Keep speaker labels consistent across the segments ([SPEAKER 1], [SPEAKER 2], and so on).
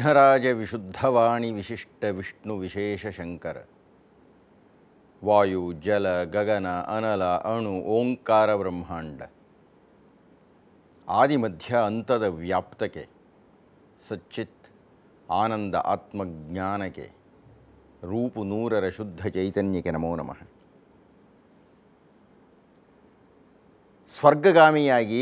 [SPEAKER 1] ವಿಘ್ನರಾಜ ವಿಶುದ್ಧವಾಣಿ ವಿಶಿಷ್ಟ ವಿಷ್ಣು ವಿಶೇಷ ಶಂಕರ ವಾಯು ಜಲ ಗಗನ ಅನಲ ಅಣು ಓಂಕಾರ ಬ್ರಹ್ಮಾಂಡ ಆದಿಮಧ್ಯ ಅಂತದ ವ್ಯಾಪ್ತಕ್ಕೆ ಸಚ್ಚಿತ್ ಆನಂದ ಆತ್ಮಜ್ಞಾನಕ್ಕೆ ರೂಪು ನೂರರ ಶುದ್ಧ ಚೈತನ್ಯಕ್ಕೆ ನಮೋ ನಮಃ ಸ್ವರ್ಗಗಾಮಿಯಾಗಿ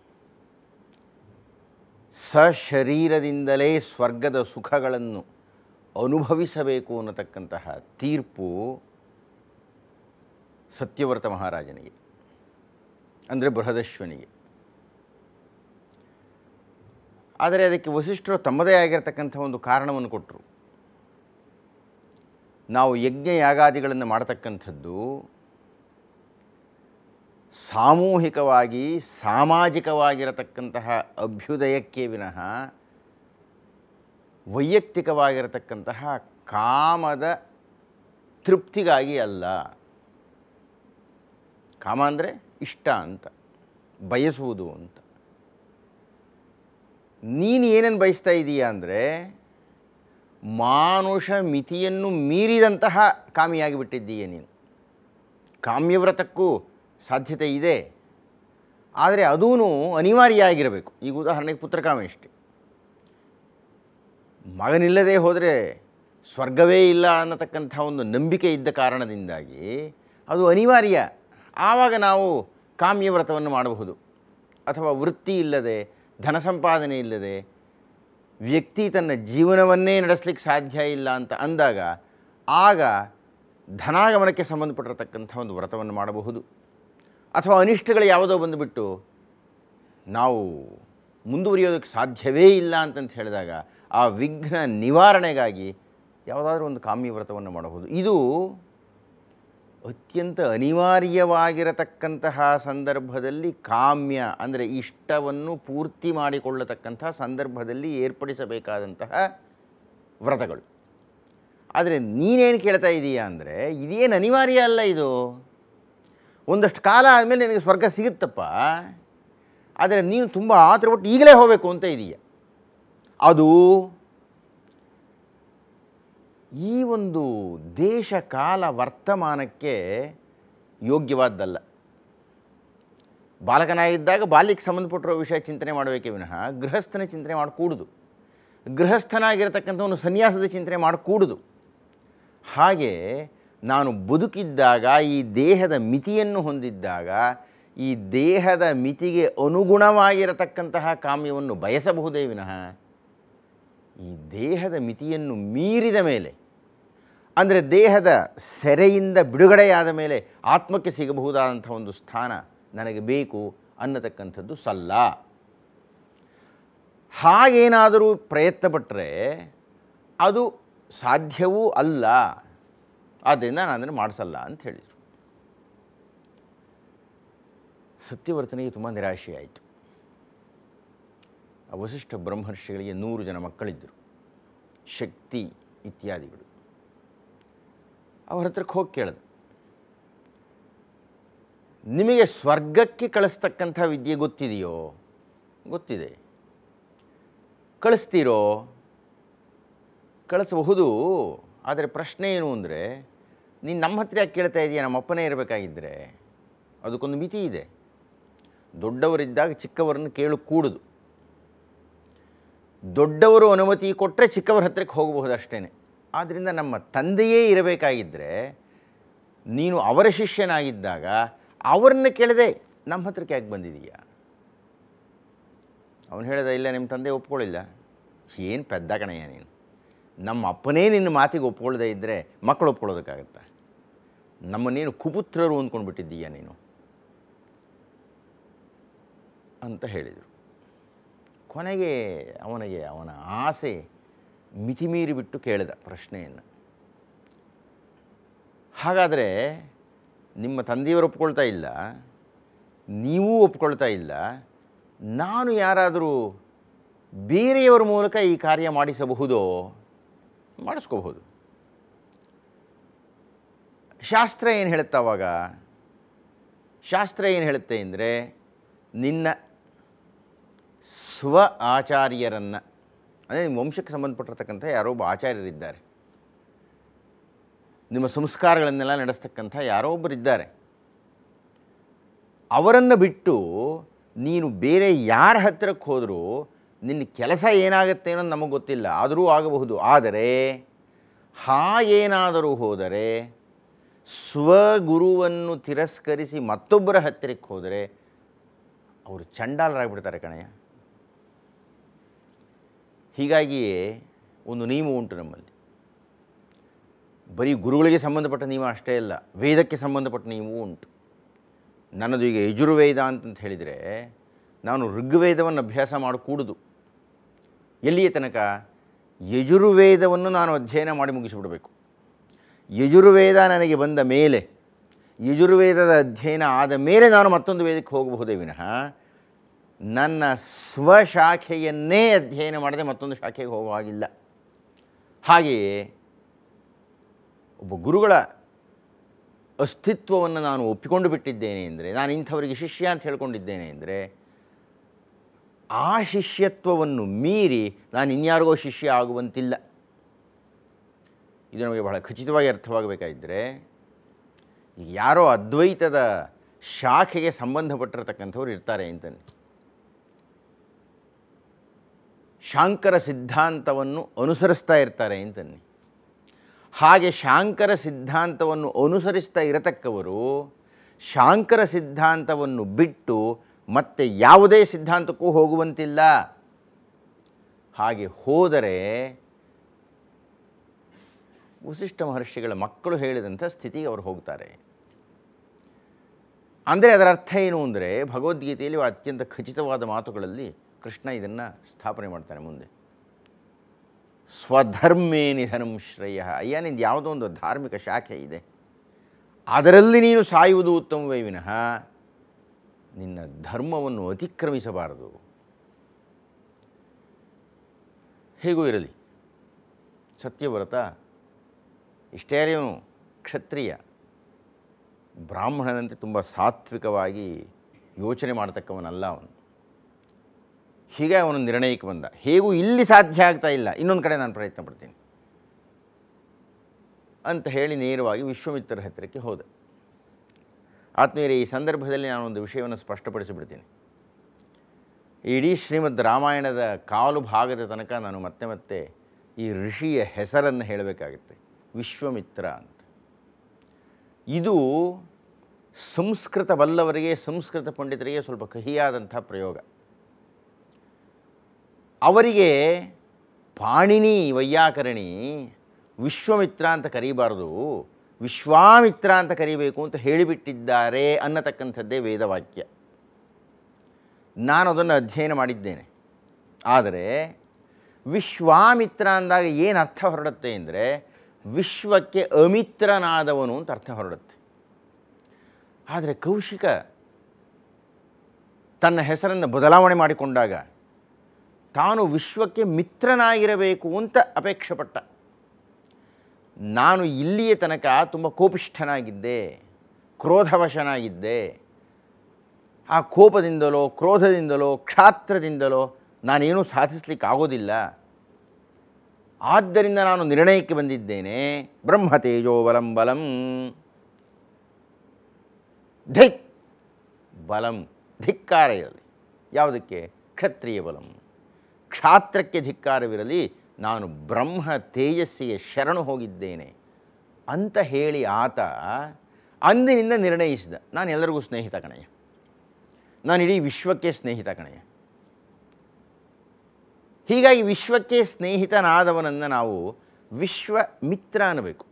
[SPEAKER 1] ಸಶರೀರದಿಂದಲೇ ಸ್ವರ್ಗದ ಸುಖಗಳನ್ನು ಅನುಭವಿಸಬೇಕು ಅನ್ನತಕ್ಕಂತಹ ತೀರ್ಪು ಸತ್ಯವ್ರತ ಮಹಾರಾಜನಿಗೆ ಅಂದರೆ ಬೃಹದಶ್ವನಿಗೆ ಆದರೆ ಅದಕ್ಕೆ ವಸಿಷ್ಠರು ತಮ್ಮದೇ ಆಗಿರತಕ್ಕಂಥ ಒಂದು ಕಾರಣವನ್ನು ಕೊಟ್ಟರು ನಾವು ಯಜ್ಞ ಯಾಗಾದಿಗಳನ್ನು ಮಾಡತಕ್ಕಂಥದ್ದು ಸಾಮೂಹಿಕವಾಗಿ ಸಾಮಾಜಿಕವಾಗಿರತಕ್ಕಂತಹ ಅಭ್ಯುದಯಕ್ಕೆ ವಿನಃ ವೈಯಕ್ತಿಕವಾಗಿರತಕ್ಕಂತಹ ಕಾಮದ ತೃಪ್ತಿಗಾಗಿ ಅಲ್ಲ ಕಾಮ ಅಂದರೆ ಇಷ್ಟ ಅಂತ ಬಯಸುವುದು ಅಂತ ನೀನು ಏನೇನು ಬಯಸ್ತಾ ಇದೀಯ ಅಂದರೆ ಮಾನುಷ ಮಿತಿಯನ್ನು ಮೀರಿದಂತಹ ಕಾಮಿಯಾಗಿ ಬಿಟ್ಟಿದ್ದೀಯ ನೀನು ಕಾಮ್ಯವ್ರತಕ್ಕೂ ಸಾಧ್ಯತೆ ಇದೆ ಆದರೆ ಅದೂ ಅನಿವಾರ್ಯ ಆಗಿರಬೇಕು ಈಗ ಉದಾಹರಣೆಗೆ ಪುತ್ರಕಾಮೇಷ್ಟಿ ಮಗನಿಲ್ಲದೆ ಹೋದರೆ ಸ್ವರ್ಗವೇ ಇಲ್ಲ ಅನ್ನತಕ್ಕಂಥ ಒಂದು ನಂಬಿಕೆ ಇದ್ದ ಕಾರಣದಿಂದಾಗಿ ಅದು ಅನಿವಾರ್ಯ ಆವಾಗ ನಾವು ಕಾಮ್ಯವ್ರತವನ್ನು ಮಾಡಬಹುದು ಅಥವಾ ವೃತ್ತಿ ಇಲ್ಲದೆ ಧನ ಸಂಪಾದನೆ ಇಲ್ಲದೆ ವ್ಯಕ್ತಿ ತನ್ನ ಜೀವನವನ್ನೇ ನಡೆಸಲಿಕ್ಕೆ ಸಾಧ್ಯ ಇಲ್ಲ ಅಂತ ಅಂದಾಗ ಆಗ ಧನಾಗಮನಕ್ಕೆ ಸಂಬಂಧಪಟ್ಟಿರತಕ್ಕಂಥ ಒಂದು ವ್ರತವನ್ನು ಮಾಡಬಹುದು ಅಥವಾ ಅನಿಷ್ಟಗಳು ಯಾವುದೋ ಬಂದುಬಿಟ್ಟು ನಾವು ಮುಂದುವರಿಯೋದಕ್ಕೆ ಸಾಧ್ಯವೇ ಇಲ್ಲ ಅಂತಂತ ಹೇಳಿದಾಗ ಆ ವಿಘ್ನ ನಿವಾರಣೆಗಾಗಿ ಯಾವುದಾದ್ರೂ ಒಂದು ಕಾಮ್ಯ ವ್ರತವನ್ನು ಮಾಡಬಹುದು ಇದು ಅತ್ಯಂತ ಅನಿವಾರ್ಯವಾಗಿರತಕ್ಕಂತಹ ಸಂದರ್ಭದಲ್ಲಿ ಕಾಮ್ಯ ಅಂದರೆ ಇಷ್ಟವನ್ನು ಪೂರ್ತಿ ಮಾಡಿಕೊಳ್ಳತಕ್ಕಂತಹ ಸಂದರ್ಭದಲ್ಲಿ ಏರ್ಪಡಿಸಬೇಕಾದಂತಹ ವ್ರತಗಳು ಆದರೆ ನೀನೇನು ಕೇಳ್ತಾ ಇದೀಯಾ ಅಂದರೆ ಇದೇನು ಅನಿವಾರ್ಯ ಅಲ್ಲ ಇದು ಒಂದಷ್ಟು ಕಾಲ ಆದಮೇಲೆ ನಿನಗೆ ಸ್ವರ್ಗ ಸಿಗುತ್ತಪ್ಪ ಆದರೆ ನೀನು ತುಂಬ ಆತುರಪಟ್ಟು ಈಗಲೇ ಹೋಗಬೇಕು ಅಂತ ಇದೀಯ ಅದು ಈ ಒಂದು ದೇಶ ಕಾಲ ವರ್ತಮಾನಕ್ಕೆ ಯೋಗ್ಯವಾದ್ದಲ್ಲ ಬಾಲಕನಾಗಿದ್ದಾಗ ಬಾಲ್ಯಕ್ಕೆ ಸಂಬಂಧಪಟ್ಟಿರೋ ವಿಷಯ ಚಿಂತನೆ ಮಾಡಬೇಕೇ ವಿನಃ ಗೃಹಸ್ಥನ ಚಿಂತನೆ ಮಾಡಕೂಡುದು ಗೃಹಸ್ಥನಾಗಿರತಕ್ಕಂಥ ಒಂದು ಸನ್ಯಾಸದ ಚಿಂತನೆ ಮಾಡಕೂಡುದು ಹಾಗೆ ನಾನು ಬದುಕಿದ್ದಾಗ ಈ ದೇಹದ ಮಿತಿಯನ್ನು ಹೊಂದಿದ್ದಾಗ ಈ ದೇಹದ ಮಿತಿಗೆ ಅನುಗುಣವಾಗಿರತಕ್ಕಂತಹ ಕಾಮ್ಯವನ್ನು ಬಯಸಬಹುದೇ ವಿನಃ ಈ ದೇಹದ ಮಿತಿಯನ್ನು ಮೀರಿದ ಮೇಲೆ ಅಂದರೆ ದೇಹದ ಸೆರೆಯಿಂದ ಬಿಡುಗಡೆಯಾದ ಮೇಲೆ ಆತ್ಮಕ್ಕೆ ಸಿಗಬಹುದಾದಂಥ ಒಂದು ಸ್ಥಾನ ನನಗೆ ಬೇಕು ಅನ್ನತಕ್ಕಂಥದ್ದು ಸಲ್ಲ ಹಾಗೇನಾದರೂ ಪ್ರಯತ್ನಪಟ್ಟರೆ ಅದು ಸಾಧ್ಯವೂ ಅಲ್ಲ ಆದ್ದರಿಂದ ನಾನು ಅದನ್ನು ಮಾಡಿಸಲ್ಲ ಅಂತ ಹೇಳಿದರು ಸತ್ಯವರ್ತನಿಗೆ ತುಂಬ ನಿರಾಶೆಯಾಯಿತು ಆ ವಸಿಷ್ಠ ಬ್ರಹ್ಮರ್ಷಿಗಳಿಗೆ ನೂರು ಜನ ಮಕ್ಕಳಿದ್ದರು ಶಕ್ತಿ ಇತ್ಯಾದಿಗಳು ಅವ್ರ ಹತ್ರಕ್ಕೆ ಹೋಗಿ ಕೇಳಿದ ನಿಮಗೆ ಸ್ವರ್ಗಕ್ಕೆ ಕಳಿಸ್ತಕ್ಕಂಥ ವಿದ್ಯೆ ಗೊತ್ತಿದೆಯೋ ಗೊತ್ತಿದೆ ಕಳಿಸ್ತೀರೋ ಕಳಿಸಬಹುದು ಆದರೆ ಪ್ರಶ್ನೆ ಏನು ಅಂದರೆ ನೀನು ನಮ್ಮ ಹತ್ರ ಯಾಕೆ ಕೇಳ್ತಾ ಇದೆಯಾ ನಮ್ಮ ಅಪ್ಪನೇ ಇರಬೇಕಾಗಿದ್ದರೆ ಅದಕ್ಕೊಂದು ಮಿತಿ ಇದೆ ದೊಡ್ಡವರಿದ್ದಾಗ ಚಿಕ್ಕವರನ್ನು ಕೇಳು ಕೂಡುದು ದೊಡ್ಡವರು ಅನುಮತಿ ಕೊಟ್ಟರೆ ಚಿಕ್ಕವರ ಹತ್ರಕ್ಕೆ ಹೋಗಬಹುದು ಅಷ್ಟೇ ಆದ್ದರಿಂದ ನಮ್ಮ ತಂದೆಯೇ ಇರಬೇಕಾಗಿದ್ದರೆ ನೀನು ಅವರ ಶಿಷ್ಯನಾಗಿದ್ದಾಗ ಅವರನ್ನ ಕೇಳದೆ ನಮ್ಮ ಹತ್ರಕ್ಕೆ ಯಾಕೆ ಬಂದಿದೀಯಾ ಅವನು ಹೇಳಿದ ಇಲ್ಲ ನಿಮ್ಮ ತಂದೆ ಒಪ್ಕೊಳ್ಳಿಲ್ಲ ಏನು ಪೆದ್ದ ಕಣಯ್ಯ ನೀನು ನಮ್ಮ ಅಪ್ಪನೇ ನಿನ್ನ ಮಾತಿಗೆ ಒಪ್ಕೊಳ್ಳದೆ ಇದ್ದರೆ ಮಕ್ಕಳು ಒಪ್ಕೊಳ್ಳೋದಕ್ಕಾಗತ್ತಾ ನಮ್ಮನ್ನೇನು ಕುಪುತ್ರರು ಅಂದ್ಕೊಂಡ್ಬಿಟ್ಟಿದ್ದೀಯ ನೀನು ಅಂತ ಹೇಳಿದರು ಕೊನೆಗೆ ಅವನಿಗೆ ಅವನ ಆಸೆ ಮಿತಿಮೀರಿ ಬಿಟ್ಟು ಕೇಳಿದ ಪ್ರಶ್ನೆಯನ್ನು ಹಾಗಾದರೆ ನಿಮ್ಮ ತಂದೆಯವರು ಒಪ್ಕೊಳ್ತಾ ಇಲ್ಲ ನೀವೂ ಒಪ್ಕೊಳ್ತಾ ಇಲ್ಲ ನಾನು ಯಾರಾದರೂ ಬೇರೆಯವರ ಮೂಲಕ ಈ ಕಾರ್ಯ ಮಾಡಿಸಬಹುದೋ ಮಾಡಿಸ್ಕೋಬಹುದು ಶಾಸ್ತ್ರ ಏನು ಹೇಳುತ್ತೆ ಅವಾಗ ಶಾಸ್ತ್ರ ಏನು ಹೇಳುತ್ತೆ ಅಂದರೆ ನಿನ್ನ ಸ್ವ ಆಚಾರ್ಯರನ್ನು ಅಂದರೆ ನಿಮ್ಮ ವಂಶಕ್ಕೆ ಸಂಬಂಧಪಟ್ಟಿರ್ತಕ್ಕಂಥ ಯಾರೋ ಒಬ್ಬ ಆಚಾರ್ಯರಿದ್ದಾರೆ ನಿಮ್ಮ ಸಂಸ್ಕಾರಗಳನ್ನೆಲ್ಲ ನಡೆಸ್ತಕ್ಕಂಥ ಯಾರೋ ಒಬ್ಬರಿದ್ದಾರೆ ಅವರನ್ನು ಬಿಟ್ಟು ನೀನು ಬೇರೆ ಯಾರ ಹತ್ತಿರಕ್ಕೆ ಹೋದರೂ ನಿನ್ನ ಕೆಲಸ ಏನಾಗುತ್ತೆ ಅನ್ನೋದು ನಮಗೆ ಗೊತ್ತಿಲ್ಲ ಆದರೂ ಆಗಬಹುದು ಆದರೆ ಹಾಗೇನಾದರೂ ಹೋದರೆ ಸ್ವಗುರುವನ್ನು ತಿರಸ್ಕರಿಸಿ ಮತ್ತೊಬ್ಬರ ಹತ್ತಿರಕ್ಕೆ ಹೋದರೆ ಅವರು ಚಂಡಾಲರಾಗ್ಬಿಡ್ತಾರೆ ಕಣಯ್ಯ ಹೀಗಾಗಿಯೇ ಒಂದು ನಿಯಮ ಉಂಟು ನಮ್ಮಲ್ಲಿ ಬರೀ ಗುರುಗಳಿಗೆ ಸಂಬಂಧಪಟ್ಟ ನಿಯಮ ಅಷ್ಟೇ ಅಲ್ಲ ವೇದಕ್ಕೆ ಸಂಬಂಧಪಟ್ಟ ನಿಯಮವೂ ಉಂಟು ನನ್ನದು ಈಗ ಯಜುರ್ವೇದ ಅಂತಂತ ಹೇಳಿದರೆ ನಾನು ಋಗ್ವೇದವನ್ನು ಅಭ್ಯಾಸ ಮಾಡಕೂಡುದು ಎಲ್ಲಿಯ ತನಕ ಯಜುರ್ವೇದವನ್ನು ನಾನು ಅಧ್ಯಯನ ಮಾಡಿ ಮುಗಿಸಿಬಿಡಬೇಕು ಯಜುರ್ವೇದ ನನಗೆ ಬಂದ ಮೇಲೆ ಯಜುರ್ವೇದದ ಅಧ್ಯಯನ ಆದ ಮೇಲೆ ನಾನು ಮತ್ತೊಂದು ವೇದಕ್ಕೆ ಹೋಗಬಹುದೇ ವಿನಃ ನನ್ನ ಸ್ವಶಾಖೆಯನ್ನೇ ಅಧ್ಯಯನ ಮಾಡದೆ ಮತ್ತೊಂದು ಶಾಖೆಗೆ ಹೋಗುವ ಹಾಗಿಲ್ಲ ಹಾಗೆಯೇ ಒಬ್ಬ ಗುರುಗಳ ಅಸ್ತಿತ್ವವನ್ನು ನಾನು ಒಪ್ಪಿಕೊಂಡು ಬಿಟ್ಟಿದ್ದೇನೆ ಅಂದರೆ ನಾನು ಇಂಥವರಿಗೆ ಶಿಷ್ಯ ಅಂತ ಹೇಳ್ಕೊಂಡಿದ್ದೇನೆ ಅಂದರೆ ಆ ಶಿಷ್ಯತ್ವವನ್ನು ಮೀರಿ ನಾನು ಇನ್ಯಾರಿಗೋ ಶಿಷ್ಯ ಆಗುವಂತಿಲ್ಲ ಇದು ನಮಗೆ ಬಹಳ ಖಚಿತವಾಗಿ ಅರ್ಥವಾಗಬೇಕಾಗಿದ್ದರೆ ಈಗ ಯಾರೋ ಅದ್ವೈತದ ಶಾಖೆಗೆ ಸಂಬಂಧಪಟ್ಟಿರತಕ್ಕಂಥವ್ರು ಇರ್ತಾರೆ ಅಂತಂದು ಶಾಂಕರ ಸಿದ್ಧಾಂತವನ್ನು ಅನುಸರಿಸ್ತಾ ಇರ್ತಾರೆ ಅಂತನ್ನಿ ಹಾಗೆ ಶಾಂಕರ ಸಿದ್ಧಾಂತವನ್ನು ಅನುಸರಿಸ್ತಾ ಇರತಕ್ಕವರು ಶಾಂಕರ ಸಿದ್ಧಾಂತವನ್ನು ಬಿಟ್ಟು ಮತ್ತೆ ಯಾವುದೇ ಸಿದ್ಧಾಂತಕ್ಕೂ ಹೋಗುವಂತಿಲ್ಲ ಹಾಗೆ ಹೋದರೆ ವಸಿಷ್ಠ ಮಹರ್ಷಿಗಳ ಮಕ್ಕಳು ಹೇಳಿದಂಥ ಸ್ಥಿತಿಗೆ ಅವರು ಹೋಗ್ತಾರೆ ಅಂದರೆ ಅದರ ಅರ್ಥ ಏನು ಅಂದರೆ ಭಗವದ್ಗೀತೆಯಲ್ಲಿ ಅತ್ಯಂತ ಖಚಿತವಾದ ಮಾತುಗಳಲ್ಲಿ ಕೃಷ್ಣ ಇದನ್ನು ಸ್ಥಾಪನೆ ಮಾಡ್ತಾನೆ ಮುಂದೆ ಸ್ವಧರ್ಮೇ ನಿಧನಂ ಶ್ರೇಯ ಅಯ್ಯ ನಿಂದು ಯಾವುದೋ ಒಂದು ಧಾರ್ಮಿಕ ಶಾಖೆ ಇದೆ ಅದರಲ್ಲಿ ನೀನು ಸಾಯುವುದು ಉತ್ತಮವೇ ವಿನಃ ನಿನ್ನ ಧರ್ಮವನ್ನು ಅತಿಕ್ರಮಿಸಬಾರದು ಹೇಗೂ ಇರಲಿ ಸತ್ಯವ್ರತ ಇಷ್ಟೇ ಅವನು ಕ್ಷತ್ರಿಯ ಬ್ರಾಹ್ಮಣನಂತೆ ತುಂಬ ಸಾತ್ವಿಕವಾಗಿ ಯೋಚನೆ ಮಾಡತಕ್ಕವನಲ್ಲ ಅವನು ಹೀಗೆ ಅವನು ನಿರ್ಣಯಕ್ಕೆ ಬಂದ ಹೇಗೂ ಇಲ್ಲಿ ಸಾಧ್ಯ ಆಗ್ತಾ ಇಲ್ಲ ಇನ್ನೊಂದು ಕಡೆ ನಾನು ಪ್ರಯತ್ನ ಪಡ್ತೀನಿ ಅಂತ ಹೇಳಿ ನೇರವಾಗಿ ವಿಶ್ವಮಿತ್ರರ ಹತ್ತಿರಕ್ಕೆ ಹೋದೆ ಆತ್ಮೀಯರೇ ಈ ಸಂದರ್ಭದಲ್ಲಿ ನಾನೊಂದು ವಿಷಯವನ್ನು ಸ್ಪಷ್ಟಪಡಿಸಿಬಿಡ್ತೀನಿ ಇಡೀ ಶ್ರೀಮದ್ ರಾಮಾಯಣದ ಕಾಲು ಭಾಗದ ತನಕ ನಾನು ಮತ್ತೆ ಮತ್ತೆ ಈ ಋಷಿಯ ಹೆಸರನ್ನು ಹೇಳಬೇಕಾಗುತ್ತೆ ವಿಶ್ವಮಿತ್ರ ಅಂತ ಇದು ಸಂಸ್ಕೃತ ಬಲ್ಲವರಿಗೆ ಸಂಸ್ಕೃತ ಪಂಡಿತರಿಗೆ ಸ್ವಲ್ಪ ಕಹಿಯಾದಂಥ ಪ್ರಯೋಗ ಅವರಿಗೆ ಪಾಣಿನಿ ವೈಯಾಕರಣಿ ವಿಶ್ವಮಿತ್ರ ಅಂತ ಕರೀಬಾರ್ದು ವಿಶ್ವಾಮಿತ್ರ ಅಂತ ಕರಿಬೇಕು ಅಂತ ಹೇಳಿಬಿಟ್ಟಿದ್ದಾರೆ ಅನ್ನತಕ್ಕಂಥದ್ದೇ ವೇದವಾಕ್ಯ ನಾನು ಅದನ್ನು ಅಧ್ಯಯನ ಮಾಡಿದ್ದೇನೆ ಆದರೆ ವಿಶ್ವಾಮಿತ್ರ ಅಂದಾಗ ಏನು ಅರ್ಥ ಹೊರಡುತ್ತೆ ಅಂದರೆ ವಿಶ್ವಕ್ಕೆ ಅಮಿತ್ರನಾದವನು ಅಂತ ಅರ್ಥ ಹೊರಡುತ್ತೆ ಆದರೆ ಕೌಶಿಕ ತನ್ನ ಹೆಸರನ್ನು ಬದಲಾವಣೆ ಮಾಡಿಕೊಂಡಾಗ ತಾನು ವಿಶ್ವಕ್ಕೆ ಮಿತ್ರನಾಗಿರಬೇಕು ಅಂತ ಅಪೇಕ್ಷೆ ಪಟ್ಟ ನಾನು ಇಲ್ಲಿಯ ತನಕ ತುಂಬ ಕೋಪಿಷ್ಠನಾಗಿದ್ದೆ ಕ್ರೋಧವಶನಾಗಿದ್ದೆ ಆ ಕೋಪದಿಂದಲೋ ಕ್ರೋಧದಿಂದಲೋ ಕ್ಷಾತ್ರದಿಂದಲೋ ನಾನೇನೂ ಸಾಧಿಸ್ಲಿಕ್ಕೆ ಆಗೋದಿಲ್ಲ ಆದ್ದರಿಂದ ನಾನು ನಿರ್ಣಯಕ್ಕೆ ಬಂದಿದ್ದೇನೆ ಬ್ರಹ್ಮ ತೇಜೋ ಬಲಂ ಬಲಂ ಧಿಕ್ ಬಲಂ ಧಿಕ್ಕಾರ ಇರಲಿ ಯಾವುದಕ್ಕೆ ಕ್ಷತ್ರಿಯ ಬಲಂ ಕ್ಷಾತ್ರಕ್ಕೆ ಧಿಕ್ಕಾರವಿರಲಿ ನಾನು ಬ್ರಹ್ಮ ತೇಜಸ್ಸಿಗೆ ಶರಣು ಹೋಗಿದ್ದೇನೆ ಅಂತ ಹೇಳಿ ಆತ ಅಂದಿನಿಂದ ನಿರ್ಣಯಿಸಿದ ನಾನು ಎಲ್ಲರಿಗೂ ಸ್ನೇಹಿತ ಕಣಯ್ಯ ನಾನು ಇಡೀ ವಿಶ್ವಕ್ಕೆ ಸ್ನೇಹಿತ ಕಣಯ್ಯ ಹೀಗಾಗಿ ವಿಶ್ವಕ್ಕೆ ಸ್ನೇಹಿತನಾದವನನ್ನು ನಾವು ವಿಶ್ವ ಮಿತ್ರ ಅನ್ನಬೇಕು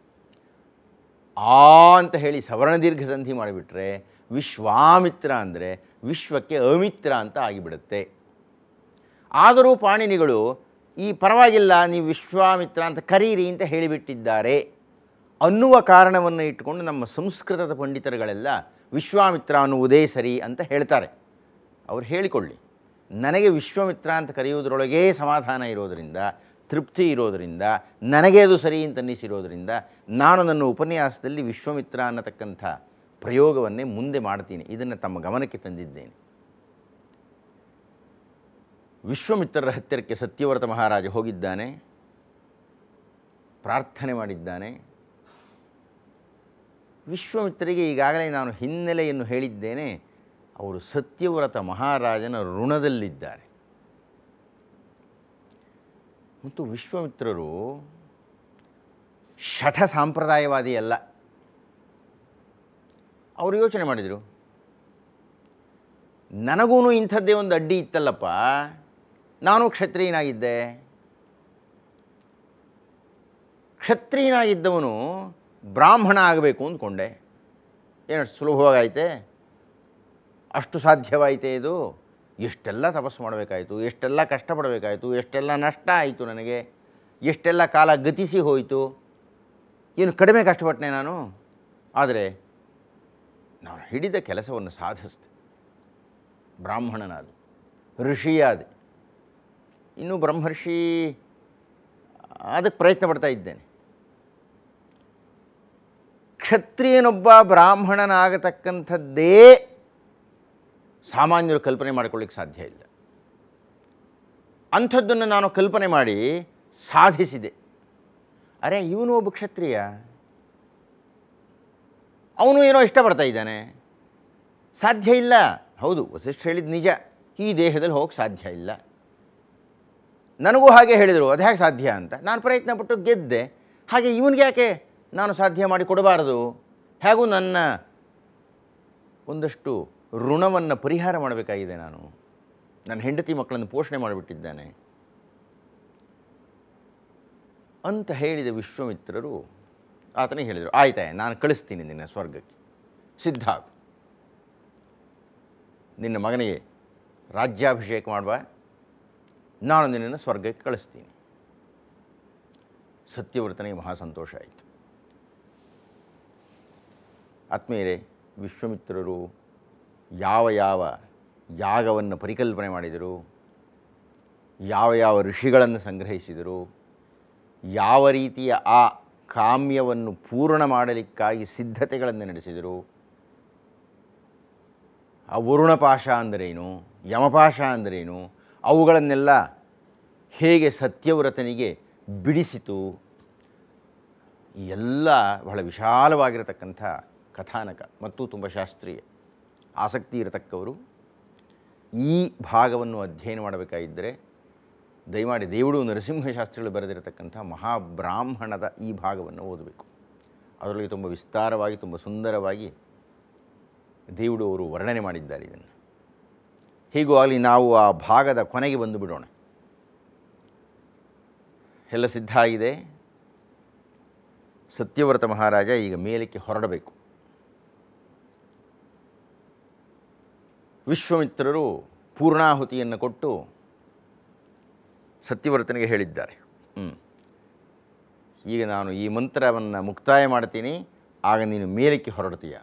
[SPEAKER 1] ಆ ಅಂತ ಹೇಳಿ ಸವರ್ಣ ದೀರ್ಘ ಸಂಧಿ ಮಾಡಿಬಿಟ್ರೆ ವಿಶ್ವಾಮಿತ್ರ ಅಂದರೆ ವಿಶ್ವಕ್ಕೆ ಅಮಿತ್ರ ಅಂತ ಆಗಿಬಿಡುತ್ತೆ ಆದರೂ ಪಾಣಿನಿಗಳು ಈ ಪರವಾಗಿಲ್ಲ ನೀವು ವಿಶ್ವಾಮಿತ್ರ ಅಂತ ಕರೀರಿ ಅಂತ ಹೇಳಿಬಿಟ್ಟಿದ್ದಾರೆ ಅನ್ನುವ ಕಾರಣವನ್ನು ಇಟ್ಟುಕೊಂಡು ನಮ್ಮ ಸಂಸ್ಕೃತದ ಪಂಡಿತರುಗಳೆಲ್ಲ ವಿಶ್ವಾಮಿತ್ರ ಅನ್ನುವುದೇ ಸರಿ ಅಂತ ಹೇಳ್ತಾರೆ ಅವ್ರು ಹೇಳಿಕೊಳ್ಳಿ ನನಗೆ ವಿಶ್ವಮಿತ್ರ ಅಂತ ಕರೆಯುವುದರೊಳಗೇ ಸಮಾಧಾನ ಇರೋದರಿಂದ ತೃಪ್ತಿ ಇರೋದರಿಂದ ನನಗೆ ಅದು ಸರಿ ಅಂತ ಅನ್ನಿಸಿರೋದರಿಂದ ನಾನು ನನ್ನ ಉಪನ್ಯಾಸದಲ್ಲಿ ವಿಶ್ವಮಿತ್ರ ಅನ್ನತಕ್ಕಂಥ ಪ್ರಯೋಗವನ್ನೇ ಮುಂದೆ ಮಾಡ್ತೀನಿ ಇದನ್ನು ತಮ್ಮ ಗಮನಕ್ಕೆ ತಂದಿದ್ದೇನೆ ವಿಶ್ವಮಿತ್ರರ ಹತ್ತಿರಕ್ಕೆ ಸತ್ಯವ್ರತ ಮಹಾರಾಜ ಹೋಗಿದ್ದಾನೆ ಪ್ರಾರ್ಥನೆ ಮಾಡಿದ್ದಾನೆ ವಿಶ್ವಮಿತ್ರರಿಗೆ ಈಗಾಗಲೇ ನಾನು ಹಿನ್ನೆಲೆಯನ್ನು ಹೇಳಿದ್ದೇನೆ ಅವರು ಸತ್ಯವ್ರತ ಮಹಾರಾಜನ ಋಣದಲ್ಲಿದ್ದಾರೆ ಮತ್ತು ವಿಶ್ವಮಿತ್ರರು ಶಠ ಸಾಂಪ್ರದಾಯವಾದಿ ಅಲ್ಲ ಅವರು ಯೋಚನೆ ಮಾಡಿದರು ನನಗೂ ಇಂಥದ್ದೇ ಒಂದು ಅಡ್ಡಿ ಇತ್ತಲ್ಲಪ್ಪ ನಾನು ಕ್ಷತ್ರಿಯನಾಗಿದ್ದೆ ಕ್ಷತ್ರಿಯನಾಗಿದ್ದವನು ಬ್ರಾಹ್ಮಣ ಆಗಬೇಕು ಅಂದ್ಕೊಂಡೆ ಏನು ಸುಲಭವಾಗೈತೆ ಅಷ್ಟು ಸಾಧ್ಯವಾಯಿತೆ ಇದು ಎಷ್ಟೆಲ್ಲ ತಪಸ್ಸು ಮಾಡಬೇಕಾಯಿತು ಎಷ್ಟೆಲ್ಲ ಕಷ್ಟಪಡಬೇಕಾಯಿತು ಎಷ್ಟೆಲ್ಲ ನಷ್ಟ ಆಯಿತು ನನಗೆ ಎಷ್ಟೆಲ್ಲ ಕಾಲ ಗತಿಸಿ ಹೋಯಿತು ಏನು ಕಡಿಮೆ ಕಷ್ಟಪಟ್ಟನೆ ನಾನು ಆದರೆ ನಾನು ಹಿಡಿದ ಕೆಲಸವನ್ನು ಸಾಧಿಸಿದೆ ಬ್ರಾಹ್ಮಣನಾದ ಋಷಿಯಾದೆ ಇನ್ನು ಬ್ರಹ್ಮರ್ಷಿ ಅದಕ್ಕೆ ಪ್ರಯತ್ನ ಪಡ್ತಾ ಇದ್ದೇನೆ ಕ್ಷತ್ರಿಯನೊಬ್ಬ ಬ್ರಾಹ್ಮಣನಾಗತಕ್ಕಂಥದ್ದೇ ಸಾಮಾನ್ಯರು ಕಲ್ಪನೆ ಮಾಡಿಕೊಳ್ಳಿಕ್ಕೆ ಸಾಧ್ಯ ಇಲ್ಲ ಅಂಥದ್ದನ್ನು ನಾನು ಕಲ್ಪನೆ ಮಾಡಿ ಸಾಧಿಸಿದೆ ಅರೆ ಇವನು ಒಬ್ಬ ಕ್ಷತ್ರಿಯ ಅವನು ಏನೋ ಇಷ್ಟಪಡ್ತಾ ಇದ್ದಾನೆ ಸಾಧ್ಯ ಇಲ್ಲ ಹೌದು ವಸಿಷ್ಠ ಹೇಳಿದ ನಿಜ ಈ ದೇಹದಲ್ಲಿ ಹೋಗಕ್ಕೆ ಸಾಧ್ಯ ಇಲ್ಲ ನನಗೂ ಹಾಗೆ ಹೇಳಿದರು ಅದು ಹೇಗೆ ಸಾಧ್ಯ ಅಂತ ನಾನು ಪ್ರಯತ್ನ ಪಟ್ಟು ಗೆದ್ದೆ ಹಾಗೆ ಇವನಿಗೆ ಯಾಕೆ ನಾನು ಸಾಧ್ಯ ಮಾಡಿ ಕೊಡಬಾರದು ಹೇಗೂ ನನ್ನ ಒಂದಷ್ಟು ಋಣವನ್ನು ಪರಿಹಾರ ಮಾಡಬೇಕಾಗಿದೆ ನಾನು ನನ್ನ ಹೆಂಡತಿ ಮಕ್ಕಳನ್ನು ಪೋಷಣೆ ಮಾಡಿಬಿಟ್ಟಿದ್ದಾನೆ ಅಂತ ಹೇಳಿದ ವಿಶ್ವಮಿತ್ರರು ಆತನಿಗೆ ಹೇಳಿದರು ಆಯ್ತಾಯ ನಾನು ಕಳಿಸ್ತೀನಿ ನಿನ್ನ ಸ್ವರ್ಗಕ್ಕೆ ಸಿದ್ಧ ಆಗು ನಿನ್ನ ಮಗನಿಗೆ ರಾಜ್ಯಾಭಿಷೇಕ ಮಾಡುವ ನಾನು ನಿನ್ನನ್ನು ಸ್ವರ್ಗಕ್ಕೆ ಕಳಿಸ್ತೀನಿ ಸತ್ಯವ್ರತನಿಗೆ ಮಹಾ ಸಂತೋಷ ಆಯಿತು ಆತ್ಮೀಯರೇ ವಿಶ್ವಮಿತ್ರರು ಯಾವ ಯಾವ ಯಾಗವನ್ನು ಪರಿಕಲ್ಪನೆ ಮಾಡಿದರು ಯಾವ ಯಾವ ಋಷಿಗಳನ್ನು ಸಂಗ್ರಹಿಸಿದರು ಯಾವ ರೀತಿಯ ಆ ಕಾಮ್ಯವನ್ನು ಪೂರ್ಣ ಮಾಡಲಿಕ್ಕಾಗಿ ಸಿದ್ಧತೆಗಳನ್ನು ನಡೆಸಿದರು ಆ ವರುಣಪಾಶ ಅಂದರೇನು ಯಮಪಾಶ ಅಂದರೇನು ಅವುಗಳನ್ನೆಲ್ಲ ಹೇಗೆ ಸತ್ಯವ್ರತನಿಗೆ ಬಿಡಿಸಿತು ಈ ಎಲ್ಲ ಬಹಳ ವಿಶಾಲವಾಗಿರತಕ್ಕಂಥ ಕಥಾನಕ ಮತ್ತು ತುಂಬ ಶಾಸ್ತ್ರೀಯ ಆಸಕ್ತಿ ಇರತಕ್ಕವರು ಈ ಭಾಗವನ್ನು ಅಧ್ಯಯನ ಮಾಡಬೇಕಾಗಿದ್ದರೆ ದಯಮಾಡಿ ದೇವುಡು ನರಸಿಂಹಶಾಸ್ತ್ರಿಗಳು ಬರೆದಿರತಕ್ಕಂಥ ಮಹಾಬ್ರಾಹ್ಮಣದ ಈ ಭಾಗವನ್ನು ಓದಬೇಕು ಅದರೊಳಗೆ ತುಂಬ ವಿಸ್ತಾರವಾಗಿ ತುಂಬ ಸುಂದರವಾಗಿ ದೇವುಡು ಅವರು ವರ್ಣನೆ ಮಾಡಿದ್ದಾರೆ ಇದನ್ನು ಹೀಗೂ ಆಗಲಿ ನಾವು ಆ ಭಾಗದ ಕೊನೆಗೆ ಬಂದು ಬಿಡೋಣ ಎಲ್ಲ ಸಿದ್ಧ ಆಗಿದೆ ಸತ್ಯವ್ರತ ಮಹಾರಾಜ ಈಗ ಮೇಲಕ್ಕೆ ಹೊರಡಬೇಕು ವಿಶ್ವಮಿತ್ರರು ಪೂರ್ಣಾಹುತಿಯನ್ನು ಕೊಟ್ಟು ಸತ್ಯವ್ರತನಿಗೆ ಹೇಳಿದ್ದಾರೆ ಹ್ಞೂ ಈಗ ನಾನು ಈ ಮಂತ್ರವನ್ನು ಮುಕ್ತಾಯ ಮಾಡ್ತೀನಿ ಆಗ ನೀನು ಮೇಲಕ್ಕೆ ಹೊರಡ್ತೀಯ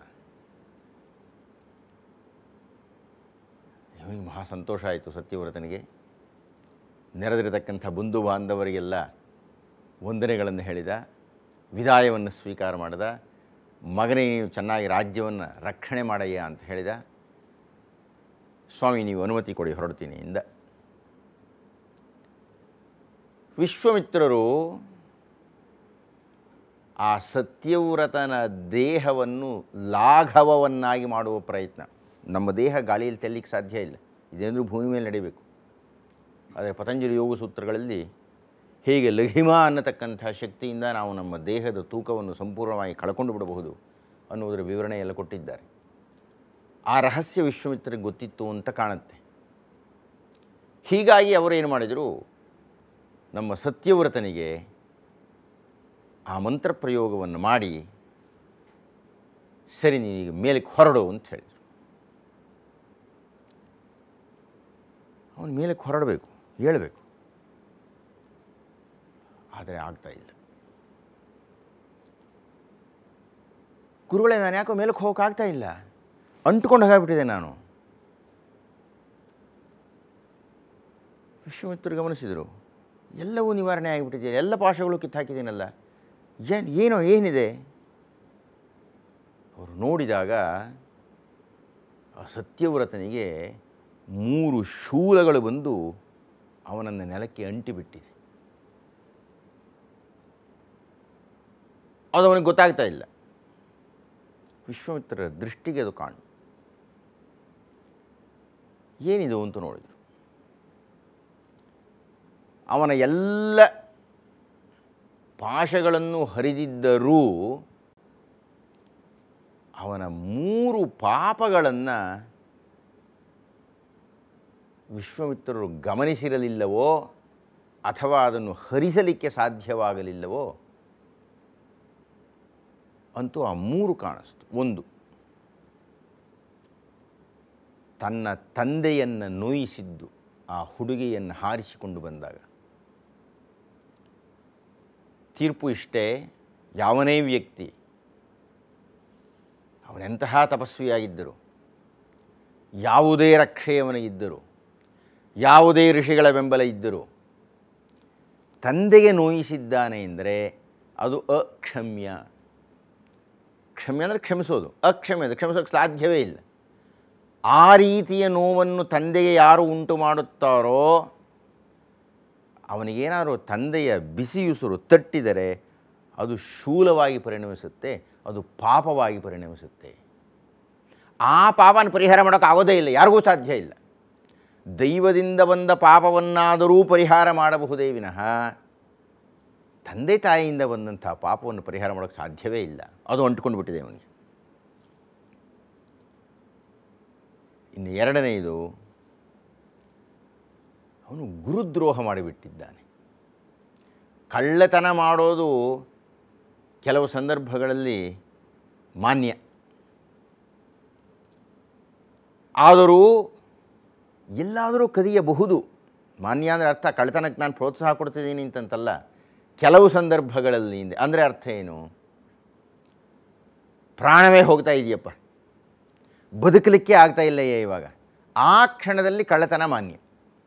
[SPEAKER 1] ಇವನಿಗೆ ಮಹಾ ಸಂತೋಷ ಆಯಿತು ಸತ್ಯವ್ರತನಿಗೆ ನೆರೆದಿರತಕ್ಕಂಥ ಬಂಧು ಬಾಂಧವರಿಗೆಲ್ಲ ವಂದನೆಗಳನ್ನು ಹೇಳಿದ ವಿದಾಯವನ್ನು ಸ್ವೀಕಾರ ಮಾಡಿದ ಮಗನೇ ನೀವು ಚೆನ್ನಾಗಿ ರಾಜ್ಯವನ್ನು ರಕ್ಷಣೆ ಮಾಡಯ್ಯ ಅಂತ ಹೇಳಿದ ಸ್ವಾಮಿ ನೀವು ಅನುಮತಿ ಕೊಡಿ ಹೊರಡ್ತೀನಿ ಇಂದ ವಿಶ್ವಮಿತ್ರರು ಆ ಸತ್ಯವ್ರತನ ದೇಹವನ್ನು ಲಾಘವವನ್ನಾಗಿ ಮಾಡುವ ಪ್ರಯತ್ನ ನಮ್ಮ ದೇಹ ಗಾಳಿಯಲ್ಲಿ ತೆಲ್ಲಿಕ್ಕೆ ಸಾಧ್ಯ ಇಲ್ಲ ಇದೇಂದ್ರೂ ಭೂಮಿ ಮೇಲೆ ನಡೀಬೇಕು ಆದರೆ ಪತಂಜಲಿ ಯೋಗ ಸೂತ್ರಗಳಲ್ಲಿ ಹೇಗೆ ಲಘಿಮಾ ಅನ್ನತಕ್ಕಂಥ ಶಕ್ತಿಯಿಂದ ನಾವು ನಮ್ಮ ದೇಹದ ತೂಕವನ್ನು ಸಂಪೂರ್ಣವಾಗಿ ಕಳ್ಕೊಂಡು ಬಿಡಬಹುದು ಅನ್ನುವುದರ ವಿವರಣೆ ಎಲ್ಲ ಕೊಟ್ಟಿದ್ದಾರೆ ಆ ರಹಸ್ಯ ವಿಶ್ವಮಿತ್ರರಿಗೆ ಗೊತ್ತಿತ್ತು ಅಂತ ಕಾಣುತ್ತೆ ಹೀಗಾಗಿ ಅವರೇನು ಮಾಡಿದರು ನಮ್ಮ ಸತ್ಯವ್ರತನಿಗೆ ಆ ಮಂತ್ರ ಪ್ರಯೋಗವನ್ನು ಮಾಡಿ ಸರಿ ನೀನೀಗ ಮೇಲಕ್ಕೆ ಹೊರಡು ಅಂತ ಹೇಳಿದರು ಅವನು ಮೇಲಕ್ಕೆ ಹೊರಡಬೇಕು ಹೇಳಬೇಕು ಆದರೆ ಆಗ್ತಾ ಇಲ್ಲ ಗುರುಗಳೇ ನಾನು ಯಾಕೋ ಮೇಲಕ್ಕೆ ಹೋಗೋಕ್ಕಾಗ್ತಾ ಇಲ್ಲ ಅಂಟ್ಕೊಂಡು ಹೋಗ್ಬಿಟ್ಟಿದೆ ನಾನು ವಿಶ್ವಮಿತ್ರರು ಗಮನಿಸಿದರು ಎಲ್ಲವೂ ನಿವಾರಣೆ ಆಗಿಬಿಟ್ಟಿದೆ ಎಲ್ಲ ಪಾಶಗಳು ಕಿತ್ತಾಕಿದ್ದೀನಲ್ಲ ಏನು ಏನೋ ಏನಿದೆ ಅವರು ನೋಡಿದಾಗ ಆ ಸತ್ಯವ್ರತನಿಗೆ ಮೂರು ಶೂಲಗಳು ಬಂದು ಅವನನ್ನು ನೆಲಕ್ಕೆ ಅಂಟಿಬಿಟ್ಟಿದೆ ಅದು ಅವನಿಗೆ ಗೊತ್ತಾಗ್ತಾ ಇಲ್ಲ ವಿಶ್ವಾಮಿತ್ರರ ದೃಷ್ಟಿಗೆ ಅದು ಕಾಣು ಏನಿದು ಅಂತ ನೋಡಿದರು ಅವನ ಎಲ್ಲ ಪಾಶಗಳನ್ನು ಹರಿದಿದ್ದರೂ ಅವನ ಮೂರು ಪಾಪಗಳನ್ನು ವಿಶ್ವಾಮಿತ್ರರು ಗಮನಿಸಿರಲಿಲ್ಲವೋ ಅಥವಾ ಅದನ್ನು ಹರಿಸಲಿಕ್ಕೆ ಸಾಧ್ಯವಾಗಲಿಲ್ಲವೋ ಅಂತೂ ಆ ಮೂರು ಕಾಣಿಸ್ತು ಒಂದು ತನ್ನ ತಂದೆಯನ್ನು ನೋಯಿಸಿದ್ದು ಆ ಹುಡುಗಿಯನ್ನು ಹಾರಿಸಿಕೊಂಡು ಬಂದಾಗ ತೀರ್ಪು ಇಷ್ಟೇ ಯಾವನೇ ವ್ಯಕ್ತಿ ಅವನೆಂತಹ ತಪಸ್ವಿಯಾಗಿದ್ದರು ಯಾವುದೇ ರಕ್ಷೆಯವನಿಗಿದ್ದರು ಯಾವುದೇ ಋಷಿಗಳ ಬೆಂಬಲ ಇದ್ದರು ತಂದೆಗೆ ನೋಯಿಸಿದ್ದಾನೆ ಎಂದರೆ ಅದು ಅಕ್ಷಮ್ಯ ಕ್ಷಮ್ಯ ಅಂದರೆ ಕ್ಷಮಿಸೋದು ಅಕ್ಷಮ್ಯ ಅದು ಕ್ಷಮಿಸೋಕ್ಕೆ ಸಾಧ್ಯವೇ ಇಲ್ಲ ಆ ರೀತಿಯ ನೋವನ್ನು ತಂದೆಗೆ ಯಾರು ಉಂಟು ಮಾಡುತ್ತಾರೋ ಅವನಿಗೇನಾದರೂ ತಂದೆಯ ಬಿಸಿಯುಸುರು ತಟ್ಟಿದರೆ ಅದು ಶೂಲವಾಗಿ ಪರಿಣಮಿಸುತ್ತೆ ಅದು ಪಾಪವಾಗಿ ಪರಿಣಮಿಸುತ್ತೆ ಆ ಪಾಪನ ಪರಿಹಾರ ಮಾಡೋಕ್ಕಾಗೋದೇ ಇಲ್ಲ ಯಾರಿಗೂ ಸಾಧ್ಯ ಇಲ್ಲ ದೈವದಿಂದ ಬಂದ ಪಾಪವನ್ನಾದರೂ ಪರಿಹಾರ ಮಾಡಬಹುದೇ ವಿನಃ ತಂದೆ ತಾಯಿಯಿಂದ ಬಂದಂಥ ಪಾಪವನ್ನು ಪರಿಹಾರ ಮಾಡೋಕ್ಕೆ ಸಾಧ್ಯವೇ ಇಲ್ಲ ಅದು ಅಂಟ್ಕೊಂಡು ಬಿಟ್ಟಿದೆ ಅವನಿಗೆ ಇನ್ನು ಎರಡನೆಯದು ಅವನು ಗುರುದ್ರೋಹ ಮಾಡಿಬಿಟ್ಟಿದ್ದಾನೆ ಕಳ್ಳತನ ಮಾಡೋದು ಕೆಲವು ಸಂದರ್ಭಗಳಲ್ಲಿ ಮಾನ್ಯ ಆದರೂ ಎಲ್ಲಾದರೂ ಕದಿಯಬಹುದು ಮಾನ್ಯ ಅಂದರೆ ಅರ್ಥ ಕಳ್ಳತನಕ್ಕೆ ನಾನು ಪ್ರೋತ್ಸಾಹ ಕೊಡ್ತಿದ್ದೀನಿ ಅಂತಂತಲ್ಲ ಕೆಲವು ಸಂದರ್ಭಗಳಲ್ಲಿ ಅಂದರೆ ಅರ್ಥ ಏನು ಪ್ರಾಣವೇ ಹೋಗ್ತಾ ಇದೆಯಪ್ಪ ಬದುಕಲಿಕ್ಕೆ ಆಗ್ತಾ ಇಲ್ಲಯ್ಯ ಇವಾಗ ಆ ಕ್ಷಣದಲ್ಲಿ ಕಳ್ಳತನ ಮಾನ್ಯ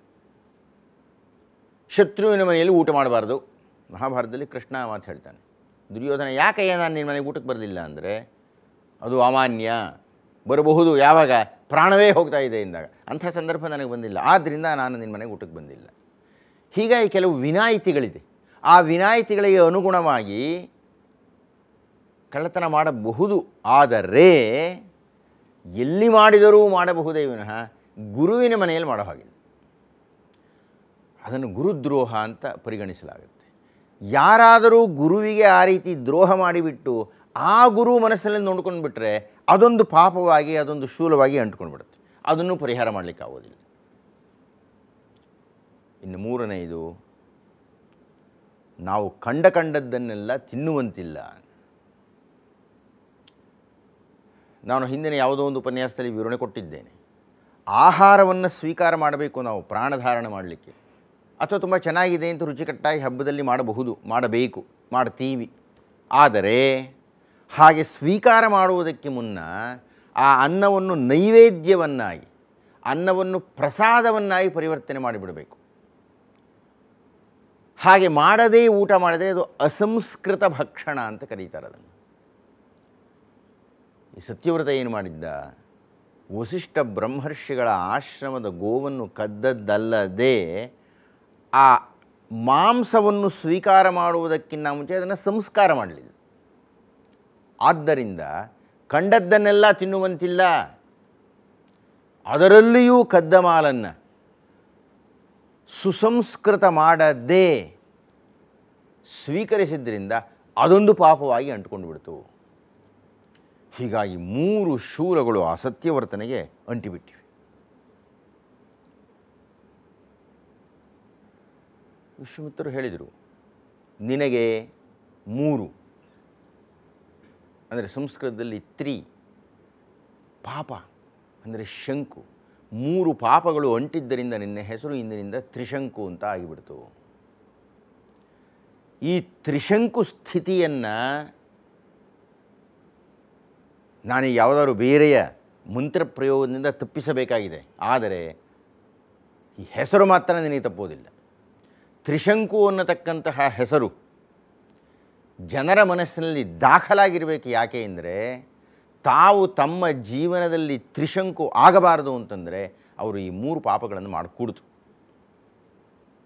[SPEAKER 1] ಶತ್ರುವಿನ ಮನೆಯಲ್ಲಿ ಊಟ ಮಾಡಬಾರ್ದು ಮಹಾಭಾರತದಲ್ಲಿ ಕೃಷ್ಣ ಮಾತು ಹೇಳ್ತಾನೆ ದುರ್ಯೋಧನ ಯಾಕಯ್ಯ ನಾನು ನಿನ್ನ ಮನೆಗೆ ಊಟಕ್ಕೆ ಬರಲಿಲ್ಲ ಅಂದರೆ ಅದು ಅಮಾನ್ಯ ಬರಬಹುದು ಯಾವಾಗ ಪ್ರಾಣವೇ ಹೋಗ್ತಾ ಇದೆ ಎಂದಾಗ ಅಂಥ ಸಂದರ್ಭ ನನಗೆ ಬಂದಿಲ್ಲ ಆದ್ದರಿಂದ ನಾನು ನಿನ್ನ ಮನೆಗೆ ಊಟಕ್ಕೆ ಬಂದಿಲ್ಲ ಹೀಗಾಗಿ ಕೆಲವು ವಿನಾಯಿತಿಗಳಿದೆ ಆ ವಿನಾಯಿತಿಗಳಿಗೆ ಅನುಗುಣವಾಗಿ ಕಳ್ಳತನ ಮಾಡಬಹುದು ಆದರೆ ಎಲ್ಲಿ ಮಾಡಿದರೂ ಮಾಡಬಹುದೇ ವಿನಃ ಗುರುವಿನ ಮನೆಯಲ್ಲಿ ಮಾಡೋ ಹಾಗಿಲ್ಲ ಅದನ್ನು ಗುರುದ್ರೋಹ ಅಂತ ಪರಿಗಣಿಸಲಾಗುತ್ತೆ ಯಾರಾದರೂ ಗುರುವಿಗೆ ಆ ರೀತಿ ದ್ರೋಹ ಮಾಡಿಬಿಟ್ಟು ಆ ಗುರು ಮನಸ್ಸಲ್ಲಿ ನೋಡ್ಕೊಂಡು ಬಿಟ್ಟರೆ ಅದೊಂದು ಪಾಪವಾಗಿ ಅದೊಂದು ಶೂಲವಾಗಿ ಅಂಟ್ಕೊಂಡು ಬಿಡುತ್ತೆ ಅದನ್ನು ಪರಿಹಾರ ಮಾಡಲಿಕ್ಕೆ ಆಗೋದಿಲ್ಲ ಇನ್ನು ಮೂರನೆಯದು ನಾವು ಕಂಡ ಕಂಡದ್ದನ್ನೆಲ್ಲ ತಿನ್ನುವಂತಿಲ್ಲ ನಾನು ಹಿಂದಿನ ಯಾವುದೋ ಒಂದು ಉಪನ್ಯಾಸದಲ್ಲಿ ವಿವರಣೆ ಕೊಟ್ಟಿದ್ದೇನೆ ಆಹಾರವನ್ನು ಸ್ವೀಕಾರ ಮಾಡಬೇಕು ನಾವು ಪ್ರಾಣಧಾರಣೆ ಮಾಡಲಿಕ್ಕೆ ಅಥವಾ ತುಂಬ ಚೆನ್ನಾಗಿದೆ ಅಂತ ರುಚಿಕಟ್ಟಾಗಿ ಹಬ್ಬದಲ್ಲಿ ಮಾಡಬಹುದು ಮಾಡಬೇಕು ಮಾಡ್ತೀವಿ ಆದರೆ ಹಾಗೆ ಸ್ವೀಕಾರ ಮಾಡುವುದಕ್ಕೆ ಮುನ್ನ ಆ ಅನ್ನವನ್ನು ನೈವೇದ್ಯವನ್ನಾಗಿ ಅನ್ನವನ್ನು ಪ್ರಸಾದವನ್ನಾಗಿ ಪರಿವರ್ತನೆ ಮಾಡಿಬಿಡಬೇಕು ಹಾಗೆ ಮಾಡದೇ ಊಟ ಮಾಡಿದರೆ ಅದು ಅಸಂಸ್ಕೃತ ಭಕ್ಷಣ ಅಂತ ಕರೀತಾರೆ ಅದನ್ನು ಈ ಸತ್ಯವ್ರತ ಏನು ಮಾಡಿದ್ದ ವಸಿಷ್ಠ ಬ್ರಹ್ಮರ್ಷಿಗಳ ಆಶ್ರಮದ ಗೋವನ್ನು ಕದ್ದದ್ದಲ್ಲದೆ ಆ ಮಾಂಸವನ್ನು ಸ್ವೀಕಾರ ಮಾಡುವುದಕ್ಕಿಂತ ಮುಂಚೆ ಅದನ್ನು ಸಂಸ್ಕಾರ ಮಾಡಲಿಲ್ಲ ಆದ್ದರಿಂದ ಕಂಡದ್ದನ್ನೆಲ್ಲ ತಿನ್ನುವಂತಿಲ್ಲ ಅದರಲ್ಲಿಯೂ ಕದ್ದ ಮಾಲನ್ನು ಸುಸಂಸ್ಕೃತ ಮಾಡದೆ ಸ್ವೀಕರಿಸಿದ್ದರಿಂದ ಅದೊಂದು ಪಾಪವಾಗಿ ಅಂಟ್ಕೊಂಡು ಬಿಡ್ತು ಹೀಗಾಗಿ ಮೂರು ಶೂಲಗಳು ಆ ಸತ್ಯವರ್ತನೆಗೆ ಅಂಟಿಬಿಟ್ಟಿವೆ ವಿಶ್ವಮಿತ್ರರು ಹೇಳಿದರು ನಿನಗೆ ಮೂರು ಅಂದರೆ ಸಂಸ್ಕೃತದಲ್ಲಿ ತ್ರಿ ಪಾಪ ಅಂದರೆ ಶಂಕು ಮೂರು ಪಾಪಗಳು ಅಂಟಿದ್ದರಿಂದ ನಿನ್ನ ಹೆಸರು ಇಂದಿನಿಂದ ತ್ರಿಶಂಕು ಅಂತ ಆಗಿಬಿಡ್ತು ಈ ತ್ರಿಶಂಕು ಸ್ಥಿತಿಯನ್ನು ನಾನು ಯಾವುದಾದ್ರು ಬೇರೆಯ ಮಂತ್ರ ಪ್ರಯೋಗದಿಂದ ತಪ್ಪಿಸಬೇಕಾಗಿದೆ ಆದರೆ ಈ ಹೆಸರು ಮಾತ್ರ ನಿನಗೆ ತಪ್ಪೋದಿಲ್ಲ ತ್ರಿಶಂಕು ಅನ್ನತಕ್ಕಂತಹ ಹೆಸರು ಜನರ ಮನಸ್ಸಿನಲ್ಲಿ ದಾಖಲಾಗಿರಬೇಕು ಯಾಕೆ ಅಂದರೆ ತಾವು ತಮ್ಮ ಜೀವನದಲ್ಲಿ ತ್ರಿಶಂಕು ಆಗಬಾರದು ಅಂತಂದರೆ ಅವರು ಈ ಮೂರು ಪಾಪಗಳನ್ನು ಮಾಡಿಕೂಡ್ತು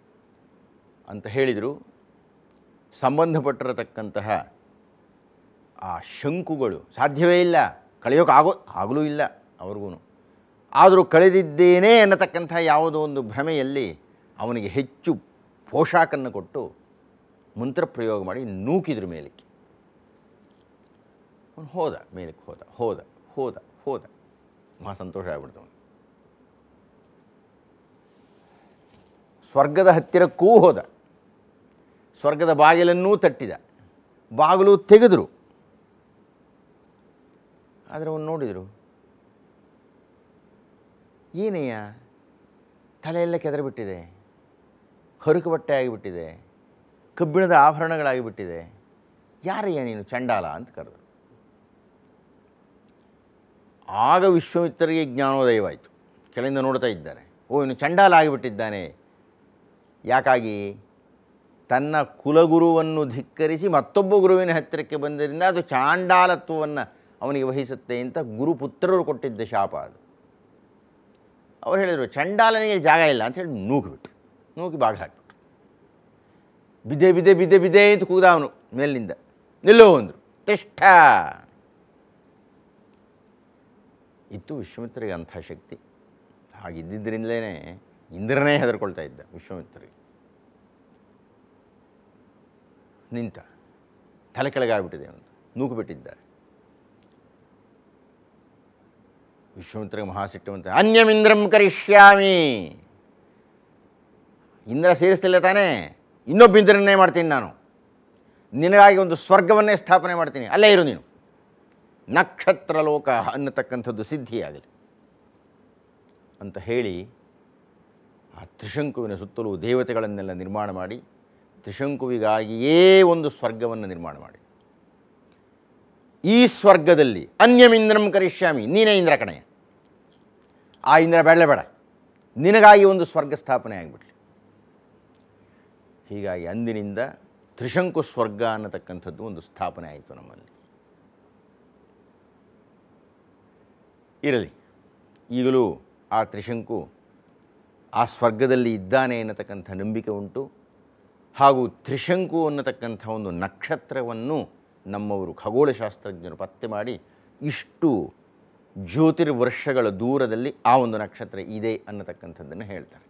[SPEAKER 1] ಅಂತ ಹೇಳಿದರು ಸಂಬಂಧಪಟ್ಟಿರತಕ್ಕಂತಹ ಆ ಶಂಕುಗಳು ಸಾಧ್ಯವೇ ಇಲ್ಲ ಕಳೆಯೋಕೆ ಆಗೋ ಆಗಲೂ ಇಲ್ಲ ಅವ್ರಿಗೂ ಆದರೂ ಕಳೆದಿದ್ದೇನೆ ಅನ್ನತಕ್ಕಂಥ ಯಾವುದೋ ಒಂದು ಭ್ರಮೆಯಲ್ಲಿ ಅವನಿಗೆ ಹೆಚ್ಚು ಪೋಷಾಕನ್ನು ಕೊಟ್ಟು ಮಂತ್ರ ಪ್ರಯೋಗ ಮಾಡಿ ನೂಕಿದ್ರು ಮೇಲಕ್ಕೆ ಅವನು ಹೋದ ಮೇಲಕ್ಕೆ ಹೋದ ಹೋದ ಹೋದ ಹೋದ ಮಹಾ ಸಂತೋಷ ಆಗ್ಬಿಡ್ತು ಅವನು ಸ್ವರ್ಗದ ಹತ್ತಿರಕ್ಕೂ ಹೋದ ಸ್ವರ್ಗದ ಬಾಗಿಲನ್ನೂ ತಟ್ಟಿದ ಬಾಗಿಲು ತೆಗೆದರು ಆದರೆ ಅವನು ನೋಡಿದರು ಏನಯ್ಯ ತಲೆಯೆಲ್ಲ ಕೆದರಿಬಿಟ್ಟಿದೆ ಹರುಕು ಬಟ್ಟೆ ಆಗಿಬಿಟ್ಟಿದೆ ಕಬ್ಬಿಣದ ಆಭರಣಗಳಾಗಿಬಿಟ್ಟಿದೆ ಯಾರಯ್ಯ ನೀನು ಚಂಡಾಲ ಅಂತ ಕರೆದರು ಆಗ ವಿಶ್ವಮಿತ್ರರಿಗೆ ಜ್ಞಾನೋದಯವಾಯಿತು ಕೆಳಗಿಂದ ನೋಡ್ತಾ ಇದ್ದಾರೆ ಓ ಇನ್ನು ಚಂಡಾಲ ಆಗಿಬಿಟ್ಟಿದ್ದಾನೆ ಯಾಕಾಗಿ ತನ್ನ ಕುಲಗುರುವನ್ನು ಧಿಕ್ಕರಿಸಿ ಮತ್ತೊಬ್ಬ ಗುರುವಿನ ಹತ್ತಿರಕ್ಕೆ ಬಂದರಿಂದ ಅದು ಚಾಂಡಾಲತ್ವವನ್ನು ಅವನಿಗೆ ವಹಿಸುತ್ತೆ ಅಂತ ಗುರುಪುತ್ರರು ಕೊಟ್ಟಿದ್ದ ಶಾಪ ಅದು ಅವ್ರು ಹೇಳಿದರು ಚಂಡಾಲನಿಗೆ ಜಾಗ ಇಲ್ಲ ಅಂತ ಹೇಳಿ ನೂಕಿಬಿಟ್ರು ನೂಕಿ ಬಾಗಿಲು ಹಾಕಿಬಿಟ್ರು ಬಿದೆ ಬಿದೆ ಬಿದೆ ಬಿದೆ ಅಂತ ಕೂದ ಅವನು ಮೇಲಿನಿಂದ ನಿಲ್ಲೋ ಅಂದರು ತಿಷ್ಠ ಇತ್ತು ವಿಶ್ವಮಿತ್ರರಿಗೆ ಅಂಥ ಶಕ್ತಿ ಹಾಗಿದ್ದಿದ್ದರಿಂದಲೇ ಇಂದ್ರನೇ ಹೆದರ್ಕೊಳ್ತಾ ಇದ್ದ ವಿಶ್ವಮಿತ್ರರಿಗೆ ನಿಂತ ತಲೆ ಕೆಳಗಾಗ್ಬಿಟ್ಟಿದೆ ಅವನು ನೂಕು ಬಿಟ್ಟಿದ್ದಾರೆ ವಿಶ್ವಮಿತ್ರಗೆ ಮಹಾಸಿಟ್ಟುವಂತ ಅನ್ಯಮಿಂದ್ರಂ ಕರಿಷ್ಯಾಮಿ ಇಂದ್ರ ಸೇರಿಸ್ತಿಲ್ಲ ತಾನೇ ಇನ್ನೊಬ್ಬ ಇಂದ್ರನ್ನೇ ಮಾಡ್ತೀನಿ ನಾನು ನಿನಗಾಗಿ ಒಂದು ಸ್ವರ್ಗವನ್ನೇ ಸ್ಥಾಪನೆ ಮಾಡ್ತೀನಿ ಅಲ್ಲೇ ಇರು ನೀನು ನಕ್ಷತ್ರ ಲೋಕ ಅನ್ನತಕ್ಕಂಥದ್ದು ಸಿದ್ಧಿಯಾಗಲಿ ಅಂತ ಹೇಳಿ ಆ ತ್ರಿಶಂಕುವಿನ ಸುತ್ತಲೂ ದೇವತೆಗಳನ್ನೆಲ್ಲ ನಿರ್ಮಾಣ ಮಾಡಿ ತ್ರಿಶಂಕುವಿಗಾಗಿಯೇ ಒಂದು ಸ್ವರ್ಗವನ್ನು ನಿರ್ಮಾಣ ಮಾಡಿ ಈ ಸ್ವರ್ಗದಲ್ಲಿ ಅನ್ಯಮಿಂದ್ರಂ ಕರಿಷ್ಯಾಮಿ ನೀನೇ ಇಂದ್ರ ಕಣೆಯ ಆ ಇಂದ್ರ ಬೇಡಲೇ ಬೇಡ ನಿನಗಾಗಿ ಒಂದು ಸ್ವರ್ಗ ಸ್ಥಾಪನೆ ಆಗಿಬಿಟ್ಲಿ ಹೀಗಾಗಿ ಅಂದಿನಿಂದ ತ್ರಿಶಂಕು ಸ್ವರ್ಗ ಅನ್ನತಕ್ಕಂಥದ್ದು ಒಂದು ಸ್ಥಾಪನೆ ಆಯಿತು ನಮ್ಮಲ್ಲಿ ಇರಲಿ ಈಗಲೂ ಆ ತ್ರಿಶಂಕು ಆ ಸ್ವರ್ಗದಲ್ಲಿ ಇದ್ದಾನೆ ಎನ್ನತಕ್ಕಂಥ ನಂಬಿಕೆ ಉಂಟು ಹಾಗೂ ತ್ರಿಶಂಕು ಅನ್ನತಕ್ಕಂಥ ಒಂದು ನಕ್ಷತ್ರವನ್ನು ನಮ್ಮವರು ಖಗೋಳಶಾಸ್ತ್ರಜ್ಞರು ಪತ್ತೆ ಮಾಡಿ ಇಷ್ಟು ಜ್ಯೋತಿರ್ವರ್ಷಗಳ ದೂರದಲ್ಲಿ ಆ ಒಂದು ನಕ್ಷತ್ರ ಇದೆ ಅನ್ನತಕ್ಕಂಥದ್ದನ್ನು ಹೇಳ್ತಾರೆ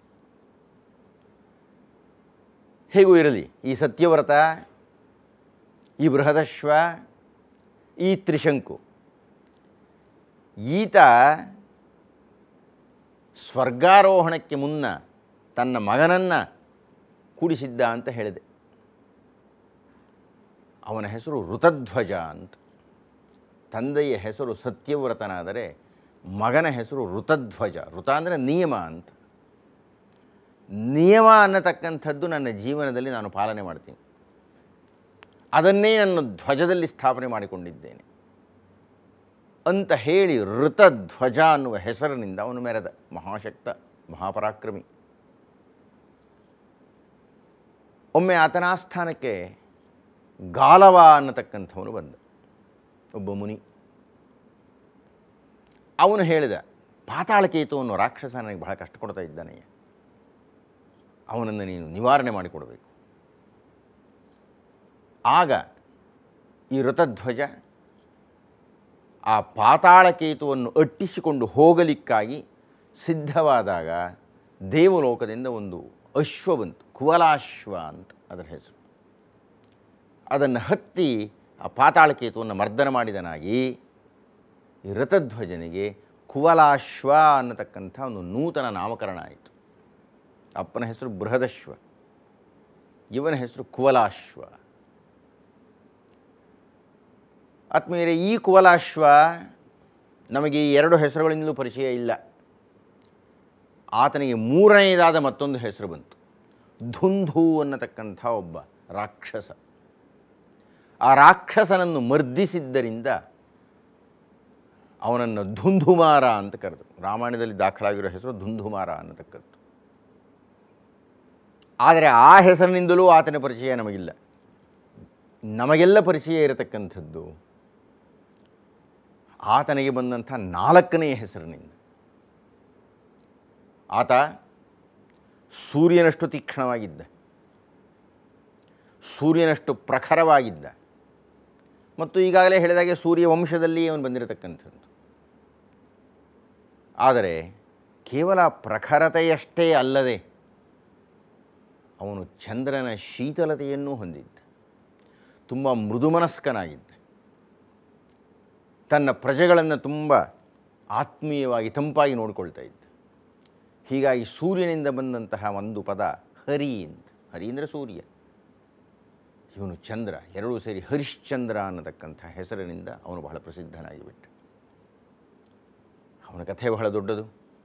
[SPEAKER 1] ಹೇಗೂ ಇರಲಿ ಈ ಸತ್ಯವ್ರತ ಈ ಬೃಹದಶ್ವ ಈ ತ್ರಿಶಂಕು ಈತ ಸ್ವರ್ಗಾರೋಹಣಕ್ಕೆ ಮುನ್ನ ತನ್ನ ಮಗನನ್ನು ಕೂಡಿಸಿದ್ದ ಅಂತ ಹೇಳಿದೆ ಅವನ ಹೆಸರು ಋತಧ್ವಜ ಅಂತ ತಂದೆಯ ಹೆಸರು ಸತ್ಯವ್ರತನಾದರೆ ಮಗನ ಹೆಸರು ಋತಧ್ವಜ ಋತ ಅಂದರೆ ನಿಯಮ ಅಂತ ನಿಯಮ ಅನ್ನತಕ್ಕಂಥದ್ದು ನನ್ನ ಜೀವನದಲ್ಲಿ ನಾನು ಪಾಲನೆ ಮಾಡ್ತೀನಿ ಅದನ್ನೇ ನನ್ನ ಧ್ವಜದಲ್ಲಿ ಸ್ಥಾಪನೆ ಮಾಡಿಕೊಂಡಿದ್ದೇನೆ ಅಂತ ಹೇಳಿ ಋತಧ್ವಜ ಅನ್ನುವ ಹೆಸರಿನಿಂದ ಅವನು ಮೆರೆದ ಮಹಾಶಕ್ತ ಮಹಾಪರಾಕ್ರಮಿ ಒಮ್ಮೆ ಆತನ ಆಸ್ಥಾನಕ್ಕೆ ಗಾಲವ ಅನ್ನತಕ್ಕಂಥವನು ಬಂದ ಒಬ್ಬ ಮುನಿ ಅವನು ಹೇಳಿದ ಪಾತಾಳಕೇತು ಅನ್ನೋ ರಾಕ್ಷಸ ನನಗೆ ಬಹಳ ಕಷ್ಟ ಕೊಡ್ತಾ ಇದ್ದಾನೆ ಅವನನ್ನು ನೀನು ನಿವಾರಣೆ ಮಾಡಿಕೊಡಬೇಕು ಆಗ ಈ ಋತಧ್ವಜ ಆ ಪಾತಾಳಕೇತುವನ್ನು ಅಟ್ಟಿಸಿಕೊಂಡು ಹೋಗಲಿಕ್ಕಾಗಿ ಸಿದ್ಧವಾದಾಗ ದೇವಲೋಕದಿಂದ ಒಂದು ಅಶ್ವ ಬಂತು ಕುವಲಾಶ್ವ ಅಂತ ಅದರ ಹೆಸರು ಅದನ್ನು ಹತ್ತಿ ಆ ಪಾತಾಳಕೇತುವನ್ನು ಮರ್ದನ ಮಾಡಿದನಾಗಿ ಈ ರಥಧ್ವಜನಿಗೆ ಕುವಲಾಶ್ವ ಅನ್ನತಕ್ಕಂಥ ಒಂದು ನೂತನ ನಾಮಕರಣ ಆಯಿತು ಅಪ್ಪನ ಹೆಸರು ಬೃಹದಶ್ವ ಇವನ ಹೆಸರು ಕುವಲಾಶ್ವ ಆತ್ಮೀಯರೇ ಈ ಕುವಲಾಶ್ವ ನಮಗೆ ಈ ಎರಡು ಹೆಸರುಗಳಿಂದಲೂ ಪರಿಚಯ ಇಲ್ಲ ಆತನಿಗೆ ಮೂರನೆಯದಾದ ಮತ್ತೊಂದು ಹೆಸರು ಬಂತು ಧುಂಧು ಅನ್ನತಕ್ಕಂಥ ಒಬ್ಬ ರಾಕ್ಷಸ ಆ ರಾಕ್ಷಸನನ್ನು ಮರ್ದಿಸಿದ್ದರಿಂದ ಅವನನ್ನು ಧುಂಧುಮಾರ ಅಂತ ಕರೆದು ರಾಮಾಯಣದಲ್ಲಿ ದಾಖಲಾಗಿರೋ ಹೆಸರು ಧುಂಧುಮಾರ ಅನ್ನತಕ್ಕದ್ದು ಆದರೆ ಆ ಹೆಸರಿನಿಂದಲೂ ಆತನ ಪರಿಚಯ ನಮಗಿಲ್ಲ ನಮಗೆಲ್ಲ ಪರಿಚಯ ಇರತಕ್ಕಂಥದ್ದು ಆತನಿಗೆ ಬಂದಂಥ ನಾಲ್ಕನೆಯ ಹೆಸರಿನಿಂದ ಆತ ಸೂರ್ಯನಷ್ಟು ತೀಕ್ಷ್ಣವಾಗಿದ್ದ ಸೂರ್ಯನಷ್ಟು ಪ್ರಖರವಾಗಿದ್ದ ಮತ್ತು ಈಗಾಗಲೇ ಹೇಳಿದಾಗೆ ಸೂರ್ಯ ವಂಶದಲ್ಲಿ ಅವನು ಬಂದಿರತಕ್ಕಂಥದ್ದು ಆದರೆ ಕೇವಲ ಪ್ರಖರತೆಯಷ್ಟೇ ಅಲ್ಲದೆ ಅವನು ಚಂದ್ರನ ಶೀತಲತೆಯನ್ನೂ ಹೊಂದಿದ್ದ ತುಂಬ ಮೃದುಮನಸ್ಕನಾಗಿದ್ದ ತನ್ನ ಪ್ರಜೆಗಳನ್ನು ತುಂಬ ಆತ್ಮೀಯವಾಗಿ ತಂಪಾಗಿ ನೋಡಿಕೊಳ್ತಾ ಇದ್ದ ಹೀಗಾಗಿ ಸೂರ್ಯನಿಂದ ಬಂದಂತಹ ಒಂದು ಪದ ಹರಿ ಅಂತ ಹರಿ ಅಂದರೆ ಸೂರ್ಯ ಇವನು ಚಂದ್ರ ಎರಡೂ ಸೇರಿ ಹರಿಶ್ಚಂದ್ರ ಅನ್ನತಕ್ಕಂಥ ಹೆಸರಿನಿಂದ ಅವನು ಬಹಳ ಪ್ರಸಿದ್ಧನಾಗಿಬಿಟ್ಟ ಅವನ ಕಥೆ ಬಹಳ ದೊಡ್ಡದು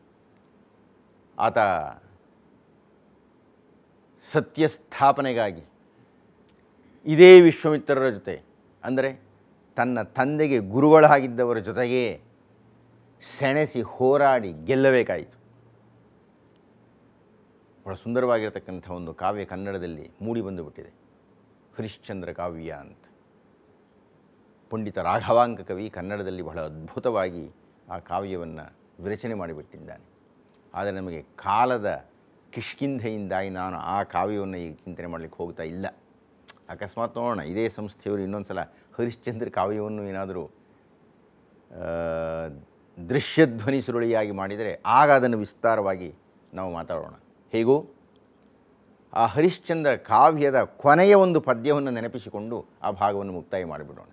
[SPEAKER 1] ಆತ ಸತ್ಯಸ್ಥಾಪನೆಗಾಗಿ ಇದೇ ವಿಶ್ವಮಿತ್ರರ ಜೊತೆ ಅಂದರೆ ತನ್ನ ತಂದೆಗೆ ಗುರುಗಳಾಗಿದ್ದವರ ಜೊತೆಗೆ ಸೆಣಸಿ ಹೋರಾಡಿ ಗೆಲ್ಲಬೇಕಾಯಿತು ಬಹಳ ಸುಂದರವಾಗಿರತಕ್ಕಂಥ ಒಂದು ಕಾವ್ಯ ಕನ್ನಡದಲ್ಲಿ ಮೂಡಿ ಬಂದುಬಿಟ್ಟಿದೆ ಹರಿಶ್ಚಂದ್ರ ಕಾವ್ಯ ಅಂತ ಪಂಡಿತ ರಾಘವಾಂಕ ಕವಿ ಕನ್ನಡದಲ್ಲಿ ಬಹಳ ಅದ್ಭುತವಾಗಿ ಆ ಕಾವ್ಯವನ್ನು ವಿರಚನೆ ಮಾಡಿಬಿಟ್ಟಿದ್ದಾನೆ ಆದರೆ ನಮಗೆ ಕಾಲದ ಕಿಷ್ಕಿಂಧೆಯಿಂದಾಗಿ ನಾನು ಆ ಕಾವ್ಯವನ್ನು ಈಗ ಚಿಂತನೆ ಮಾಡಲಿಕ್ಕೆ ಹೋಗ್ತಾ ಇಲ್ಲ ಅಕಸ್ಮಾತ್ ನೋಡೋಣ ಇದೇ ಸಂಸ್ಥೆಯವರು ಇನ್ನೊಂದು ಸಲ ಹರಿಶ್ಚಂದ್ರ ಕಾವ್ಯವನ್ನು ಏನಾದರೂ ದೃಶ್ಯಧ್ವನಿ ಸುರುಳಿಯಾಗಿ ಮಾಡಿದರೆ ಆಗ ಅದನ್ನು ವಿಸ್ತಾರವಾಗಿ ನಾವು ಮಾತಾಡೋಣ ಹೇಗೂ ಆ ಹರಿಶ್ಚಂದ್ರ ಕಾವ್ಯದ ಕೊನೆಯ ಒಂದು ಪದ್ಯವನ್ನು ನೆನಪಿಸಿಕೊಂಡು ಆ ಭಾಗವನ್ನು ಮುಕ್ತಾಯ ಮಾಡಿಬಿಡೋಣ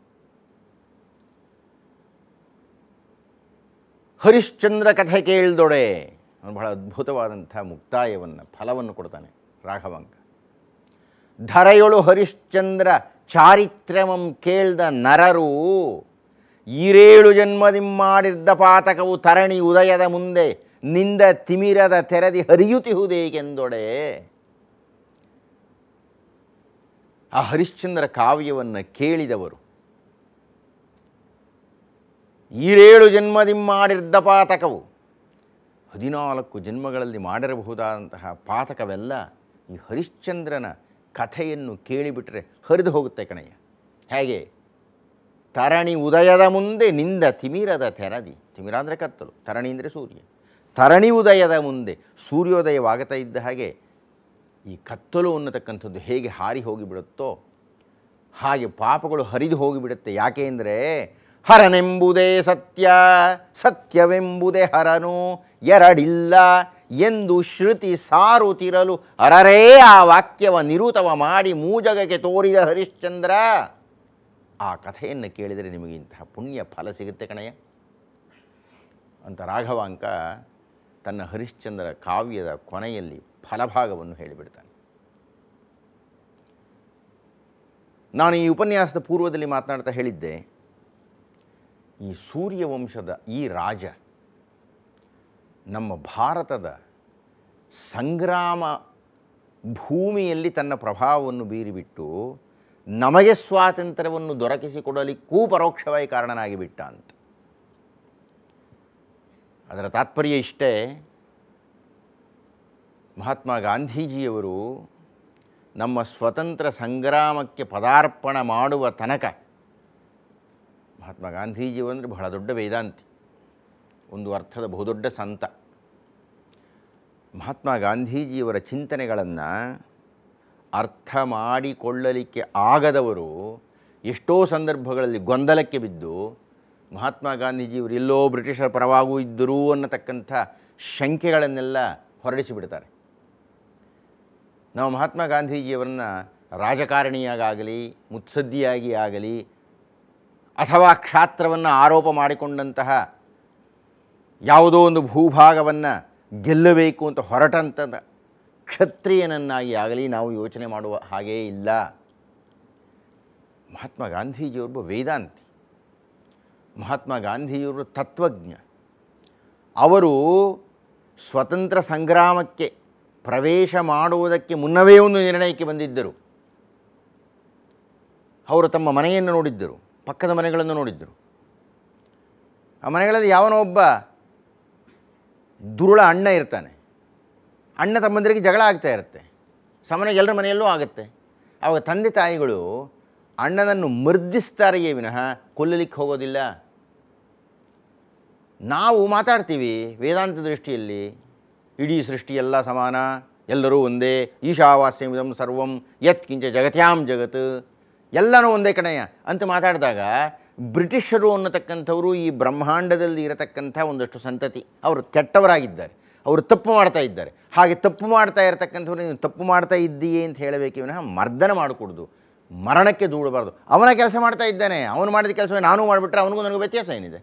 [SPEAKER 1] ಹರಿಶ್ಚಂದ್ರ ಕಥೆ ಕೇಳ್ದೊಡೆ ಅವನು ಬಹಳ ಅದ್ಭುತವಾದಂಥ ಮುಕ್ತಾಯವನ್ನು ಫಲವನ್ನು ಕೊಡ್ತಾನೆ ರಾಘವಾಂಕ ಧರೆಯೊಳು ಹರಿಶ್ಚಂದ್ರ ಚಾರಿತ್ರ್ಯಮಂ ಕೇಳ್ದ ನರರು ಈರೇಳು ಜನ್ಮದಿಂ ಮಾಡಿದ್ದ ಪಾತಕವು ತರಣಿ ಉದಯದ ಮುಂದೆ ನಿಂದ ತಿಮಿರದ ತೆರದಿ ಹರಿಯುತ್ತಿಹುದೇಕೆಂದೊಡೆ ಆ ಹರಿಶ್ಚಂದ್ರ ಕಾವ್ಯವನ್ನು ಕೇಳಿದವರು ಈರೇಳು ಜನ್ಮದಿಂ ಮಾಡಿದ್ದ ಪಾತಕವು ಹದಿನಾಲ್ಕು ಜನ್ಮಗಳಲ್ಲಿ ಮಾಡಿರಬಹುದಾದಂತಹ ಪಾತಕವೆಲ್ಲ ಈ ಹರಿಶ್ಚಂದ್ರನ ಕಥೆಯನ್ನು ಕೇಳಿಬಿಟ್ರೆ ಹರಿದು ಹೋಗುತ್ತೆ ಕಣಯ್ಯ ಹೇಗೆ ತರಣಿ ಉದಯದ ಮುಂದೆ ನಿಂದ ತಿಮಿರದ ತೆರದಿ ತಿಮಿರ ಅಂದರೆ ಕತ್ತಲು ತರಣಿ ಅಂದರೆ ಸೂರ್ಯ ತರಣಿ ಉದಯದ ಮುಂದೆ ಸೂರ್ಯೋದಯವಾಗುತ್ತಾ ಇದ್ದ ಹಾಗೆ ಈ ಕತ್ತಲು ಅನ್ನತಕ್ಕಂಥದ್ದು ಹೇಗೆ ಹಾರಿ ಹೋಗಿಬಿಡುತ್ತೋ ಹಾಗೆ ಪಾಪಗಳು ಹರಿದು ಹೋಗಿಬಿಡುತ್ತೆ ಯಾಕೆ ಅಂದರೆ ಹರನೆಂಬುದೇ ಸತ್ಯ ಸತ್ಯವೆಂಬುದೇ ಹರನು ಎರಡಿಲ್ಲ ಎಂದು ಶ್ರುತಿ ಸಾರುತ್ತಿರಲು ಅರರೇ ಆ ವಾಕ್ಯವ ನಿರುತವ ಮಾಡಿ ಮೂಜಗಕ್ಕೆ ತೋರಿದ ಹರಿಶ್ಚಂದ್ರ ಆ ಕಥೆಯನ್ನು ಕೇಳಿದರೆ ನಿಮಗೆ ಇಂತಹ ಪುಣ್ಯ ಫಲ ಸಿಗುತ್ತೆ ಕಣಯ್ಯ ಅಂತ ರಾಘವಾಂಕ ತನ್ನ ಹರಿಶ್ಚಂದ್ರ ಕಾವ್ಯದ ಕೊನೆಯಲ್ಲಿ ಫಲಭಾಗವನ್ನು ಹೇಳಿಬಿಡ್ತಾನೆ ನಾನು ಈ ಉಪನ್ಯಾಸದ ಪೂರ್ವದಲ್ಲಿ ಮಾತನಾಡ್ತಾ ಹೇಳಿದ್ದೆ ಈ ಸೂರ್ಯವಂಶದ ಈ ರಾಜ ನಮ್ಮ ಭಾರತದ ಸಂಗ್ರಾಮ ಭೂಮಿಯಲ್ಲಿ ತನ್ನ ಪ್ರಭಾವವನ್ನು ಬೀರಿಬಿಟ್ಟು ನಮಗೆ ಸ್ವಾತಂತ್ರ್ಯವನ್ನು ದೊರಕಿಸಿಕೊಡಲಿಕ್ಕೂ ಪರೋಕ್ಷವಾಗಿ ಕಾರಣನಾಗಿಬಿಟ್ಟ ಅಂತ ಅದರ ತಾತ್ಪರ್ಯ ಇಷ್ಟೇ ಮಹಾತ್ಮ ಗಾಂಧೀಜಿಯವರು ನಮ್ಮ ಸ್ವತಂತ್ರ ಸಂಗ್ರಾಮಕ್ಕೆ ಪದಾರ್ಪಣ ಮಾಡುವ ತನಕ ಮಹಾತ್ಮ ಗಾಂಧೀಜಿಯವರು ಅಂದರೆ ಬಹಳ ದೊಡ್ಡ ವೇದಾಂತಿ ಒಂದು ಅರ್ಥದ ಬಹುದೊಡ್ಡ ಸಂತ ಮಹಾತ್ಮ ಗಾಂಧೀಜಿಯವರ ಚಿಂತನೆಗಳನ್ನು ಅರ್ಥ ಮಾಡಿಕೊಳ್ಳಲಿಕ್ಕೆ ಆಗದವರು ಎಷ್ಟೋ ಸಂದರ್ಭಗಳಲ್ಲಿ ಗೊಂದಲಕ್ಕೆ ಬಿದ್ದು ಮಹಾತ್ಮ ಗಾಂಧೀಜಿಯವರು ಎಲ್ಲೋ ಬ್ರಿಟಿಷರ ಪರವಾಗೂ ಇದ್ದರು ಅನ್ನತಕ್ಕಂಥ ಶಂಕೆಗಳನ್ನೆಲ್ಲ ಹೊರಡಿಸಿಬಿಡ್ತಾರೆ ನಾವು ಮಹಾತ್ಮ ಗಾಂಧೀಜಿಯವರನ್ನ ರಾಜಕಾರಣಿಯಾಗಲಿ ಮುತ್ಸದ್ದಿಯಾಗಿ ಆಗಲಿ ಅಥವಾ ಕ್ಷಾತ್ರವನ್ನು ಆರೋಪ ಮಾಡಿಕೊಂಡಂತಹ ಯಾವುದೋ ಒಂದು ಭೂಭಾಗವನ್ನು ಗೆಲ್ಲಬೇಕು ಅಂತ ಹೊರಟಂಥ ಕ್ಷತ್ರಿಯನನ್ನಾಗಿ ಆಗಲಿ ನಾವು ಯೋಚನೆ ಮಾಡುವ ಹಾಗೇ ಇಲ್ಲ ಮಹಾತ್ಮ ಗಾಂಧೀಜಿಯೊಬ್ಬ ವೇದಾಂತಿ ಮಹಾತ್ಮ ಗಾಂಧಿಯವರು ತತ್ವಜ್ಞ ಅವರು ಸ್ವತಂತ್ರ ಸಂಗ್ರಾಮಕ್ಕೆ ಪ್ರವೇಶ ಮಾಡುವುದಕ್ಕೆ ಮುನ್ನವೇ ಒಂದು ನಿರ್ಣಯಕ್ಕೆ ಬಂದಿದ್ದರು ಅವರು ತಮ್ಮ ಮನೆಯನ್ನು ನೋಡಿದ್ದರು ಪಕ್ಕದ ಮನೆಗಳನ್ನು ನೋಡಿದ್ದರು ಆ ಮನೆಗಳಲ್ಲಿ ಯಾವನೋ ಒಬ್ಬ ದುರುಳ ಅಣ್ಣ ಇರ್ತಾನೆ ಅಣ್ಣ ತಮ್ಮಂದರಿಗೆ ಜಗಳ ಆಗ್ತಾ ಇರುತ್ತೆ ಸಾಮಾನ್ಯ ಎಲ್ಲರ ಮನೆಯಲ್ಲೂ ಆಗುತ್ತೆ ಆವಾಗ ತಂದೆ ತಾಯಿಗಳು ಅಣ್ಣನನ್ನು ಮರ್ದಿಸ್ತಾರೆಯೇ ವಿನಃ ಕೊಲ್ಲಲಿಕ್ಕೆ ಹೋಗೋದಿಲ್ಲ ನಾವು ಮಾತಾಡ್ತೀವಿ ವೇದಾಂತ ದೃಷ್ಟಿಯಲ್ಲಿ ಇಡೀ ಸೃಷ್ಟಿ ಎಲ್ಲ ಸಮಾನ ಎಲ್ಲರೂ ಒಂದೇ ಈಶಾವಾಸ್ಯಮಿದಂ ಸರ್ವಂ ಯತ್ ಕಿಂಚ ಜಗತ್ಯಾಂ ಜಗತ್ ಎಲ್ಲನೂ ಒಂದೇ ಕಣಯ್ಯ ಅಂತ ಮಾತಾಡಿದಾಗ ಬ್ರಿಟಿಷರು ಅನ್ನತಕ್ಕಂಥವರು ಈ ಬ್ರಹ್ಮಾಂಡದಲ್ಲಿ ಇರತಕ್ಕಂಥ ಒಂದಷ್ಟು ಸಂತತಿ ಅವರು ಕೆಟ್ಟವರಾಗಿದ್ದಾರೆ ಅವರು ತಪ್ಪು ಮಾಡ್ತಾ ಇದ್ದಾರೆ ಹಾಗೆ ತಪ್ಪು ಮಾಡ್ತಾ ಇರತಕ್ಕಂಥವ್ರು ನೀನು ತಪ್ಪು ಮಾಡ್ತಾ ಇದ್ದೀಯೇ ಅಂತ ಹೇಳಬೇಕು ವಿನಃ ಮರ್ದನ ಮಾಡಿಕೊಡ್ದು ಮರಣಕ್ಕೆ ದೂಡಬಾರ್ದು ಅವನ ಕೆಲಸ ಮಾಡ್ತಾ ಇದ್ದಾನೆ ಅವನು ಮಾಡಿದ ಕೆಲಸವೇ ನಾನು ಮಾಡಿಬಿಟ್ರೆ ಅವನಿಗೂ ನನಗೂ ವ್ಯತ್ಯಾಸ ಏನಿದೆ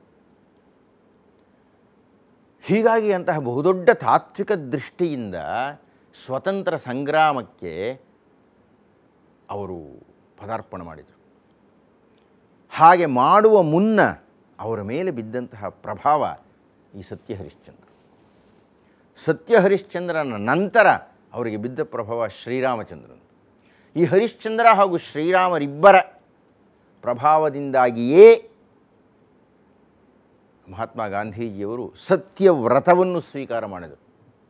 [SPEAKER 1] ಹೀಗಾಗಿ ಅಂತಹ ಬಹುದೊಡ್ಡ ತಾತ್ವಿಕ ದೃಷ್ಟಿಯಿಂದ ಸ್ವತಂತ್ರ ಸಂಗ್ರಾಮಕ್ಕೆ ಅವರು ಪದಾರ್ಪಣೆ ಮಾಡಿದರು ಹಾಗೆ ಮಾಡುವ ಮುನ್ನ ಅವರ ಮೇಲೆ ಬಿದ್ದಂತಹ ಪ್ರಭಾವ ಈ ಸತ್ಯ ಹರಿಶ್ಚಂದ್ರ ಸತ್ಯ ಹರಿಶ್ಚಂದ್ರನ ನಂತರ ಅವರಿಗೆ ಬಿದ್ದ ಪ್ರಭಾವ ಶ್ರೀರಾಮಚಂದ್ರನು ಈ ಹರಿಶ್ಚಂದ್ರ ಹಾಗೂ ಶ್ರೀರಾಮರಿಬ್ಬರ ಪ್ರಭಾವದಿಂದಾಗಿಯೇ ಮಹಾತ್ಮ ಗಾಂಧೀಜಿಯವರು ಸತ್ಯವ್ರತವನ್ನು ಸ್ವೀಕಾರ ಮಾಡಿದರು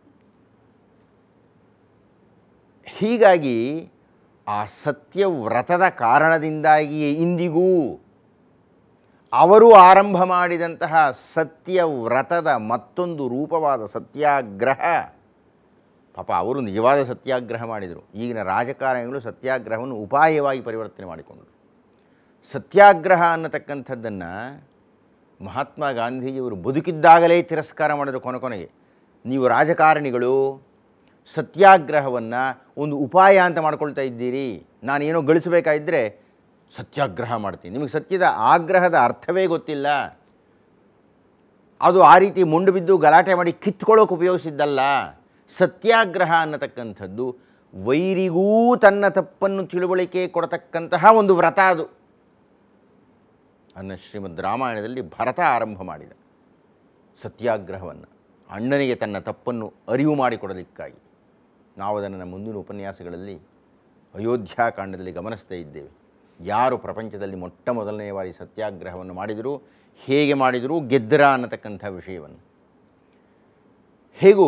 [SPEAKER 1] ಹೀಗಾಗಿ ಆ ಸತ್ಯವ್ರತದ ಕಾರಣದಿಂದಾಗಿಯೇ ಇಂದಿಗೂ ಅವರು ಆರಂಭ ಮಾಡಿದಂತಹ ಸತ್ಯವ್ರತದ ಮತ್ತೊಂದು ರೂಪವಾದ ಸತ್ಯಾಗ್ರಹ ಪಾಪ ಅವರು ನಿಜವಾದ ಸತ್ಯಾಗ್ರಹ ಮಾಡಿದರು ಈಗಿನ ರಾಜಕಾರಣಿಗಳು ಸತ್ಯಾಗ್ರಹವನ್ನು ಉಪಾಯವಾಗಿ ಪರಿವರ್ತನೆ ಮಾಡಿಕೊಂಡರು ಸತ್ಯಾಗ್ರಹ ಅನ್ನತಕ್ಕಂಥದ್ದನ್ನು ಮಹಾತ್ಮ ಗಾಂಧೀಜಿಯವರು ಬದುಕಿದ್ದಾಗಲೇ ತಿರಸ್ಕಾರ ಮಾಡಿದರು ಕೊನೆ ಕೊನೆಗೆ ನೀವು ರಾಜಕಾರಣಿಗಳು ಸತ್ಯಾಗ್ರಹವನ್ನು ಒಂದು ಉಪಾಯ ಅಂತ ಮಾಡ್ಕೊಳ್ತಾ ಇದ್ದೀರಿ ನಾನೇನೋ ಗಳಿಸಬೇಕಾಗಿದ್ದರೆ ಸತ್ಯಾಗ್ರಹ ಮಾಡ್ತೀನಿ ನಿಮಗೆ ಸತ್ಯದ ಆಗ್ರಹದ ಅರ್ಥವೇ ಗೊತ್ತಿಲ್ಲ ಅದು ಆ ರೀತಿ ಮುಂಡು ಬಿದ್ದು ಗಲಾಟೆ ಮಾಡಿ ಕಿತ್ಕೊಳ್ಳೋಕೆ ಉಪಯೋಗಿಸಿದ್ದಲ್ಲ ಸತ್ಯಾಗ್ರಹ ಅನ್ನತಕ್ಕಂಥದ್ದು ವೈರಿಗೂ ತನ್ನ ತಪ್ಪನ್ನು ತಿಳುವಳಿಕೆ ಕೊಡತಕ್ಕಂತಹ ಒಂದು ವ್ರತ ಅದು ಅನ್ನ ಶ್ರೀಮದ್ ರಾಮಾಯಣದಲ್ಲಿ ಭರತ ಆರಂಭ ಮಾಡಿದ ಸತ್ಯಾಗ್ರಹವನ್ನು ಅಣ್ಣನಿಗೆ ತನ್ನ ತಪ್ಪನ್ನು ಅರಿವು ಮಾಡಿಕೊಡಲಿಕ್ಕಾಗಿ ನಾವು ಅದನ್ನು ನಮ್ಮ ಮುಂದಿನ ಉಪನ್ಯಾಸಗಳಲ್ಲಿ ಅಯೋಧ್ಯಾಕಾಂಡದಲ್ಲಿ ಗಮನಿಸ್ತಾ ಇದ್ದೇವೆ ಯಾರು ಪ್ರಪಂಚದಲ್ಲಿ ಮೊಟ್ಟ ಮೊದಲನೆಯ ಬಾರಿ ಸತ್ಯಾಗ್ರಹವನ್ನು ಮಾಡಿದರು ಹೇಗೆ ಮಾಡಿದರು ಗೆದ್ದರ ಅನ್ನತಕ್ಕಂಥ ವಿಷಯವನ್ನು ಹೇಗೂ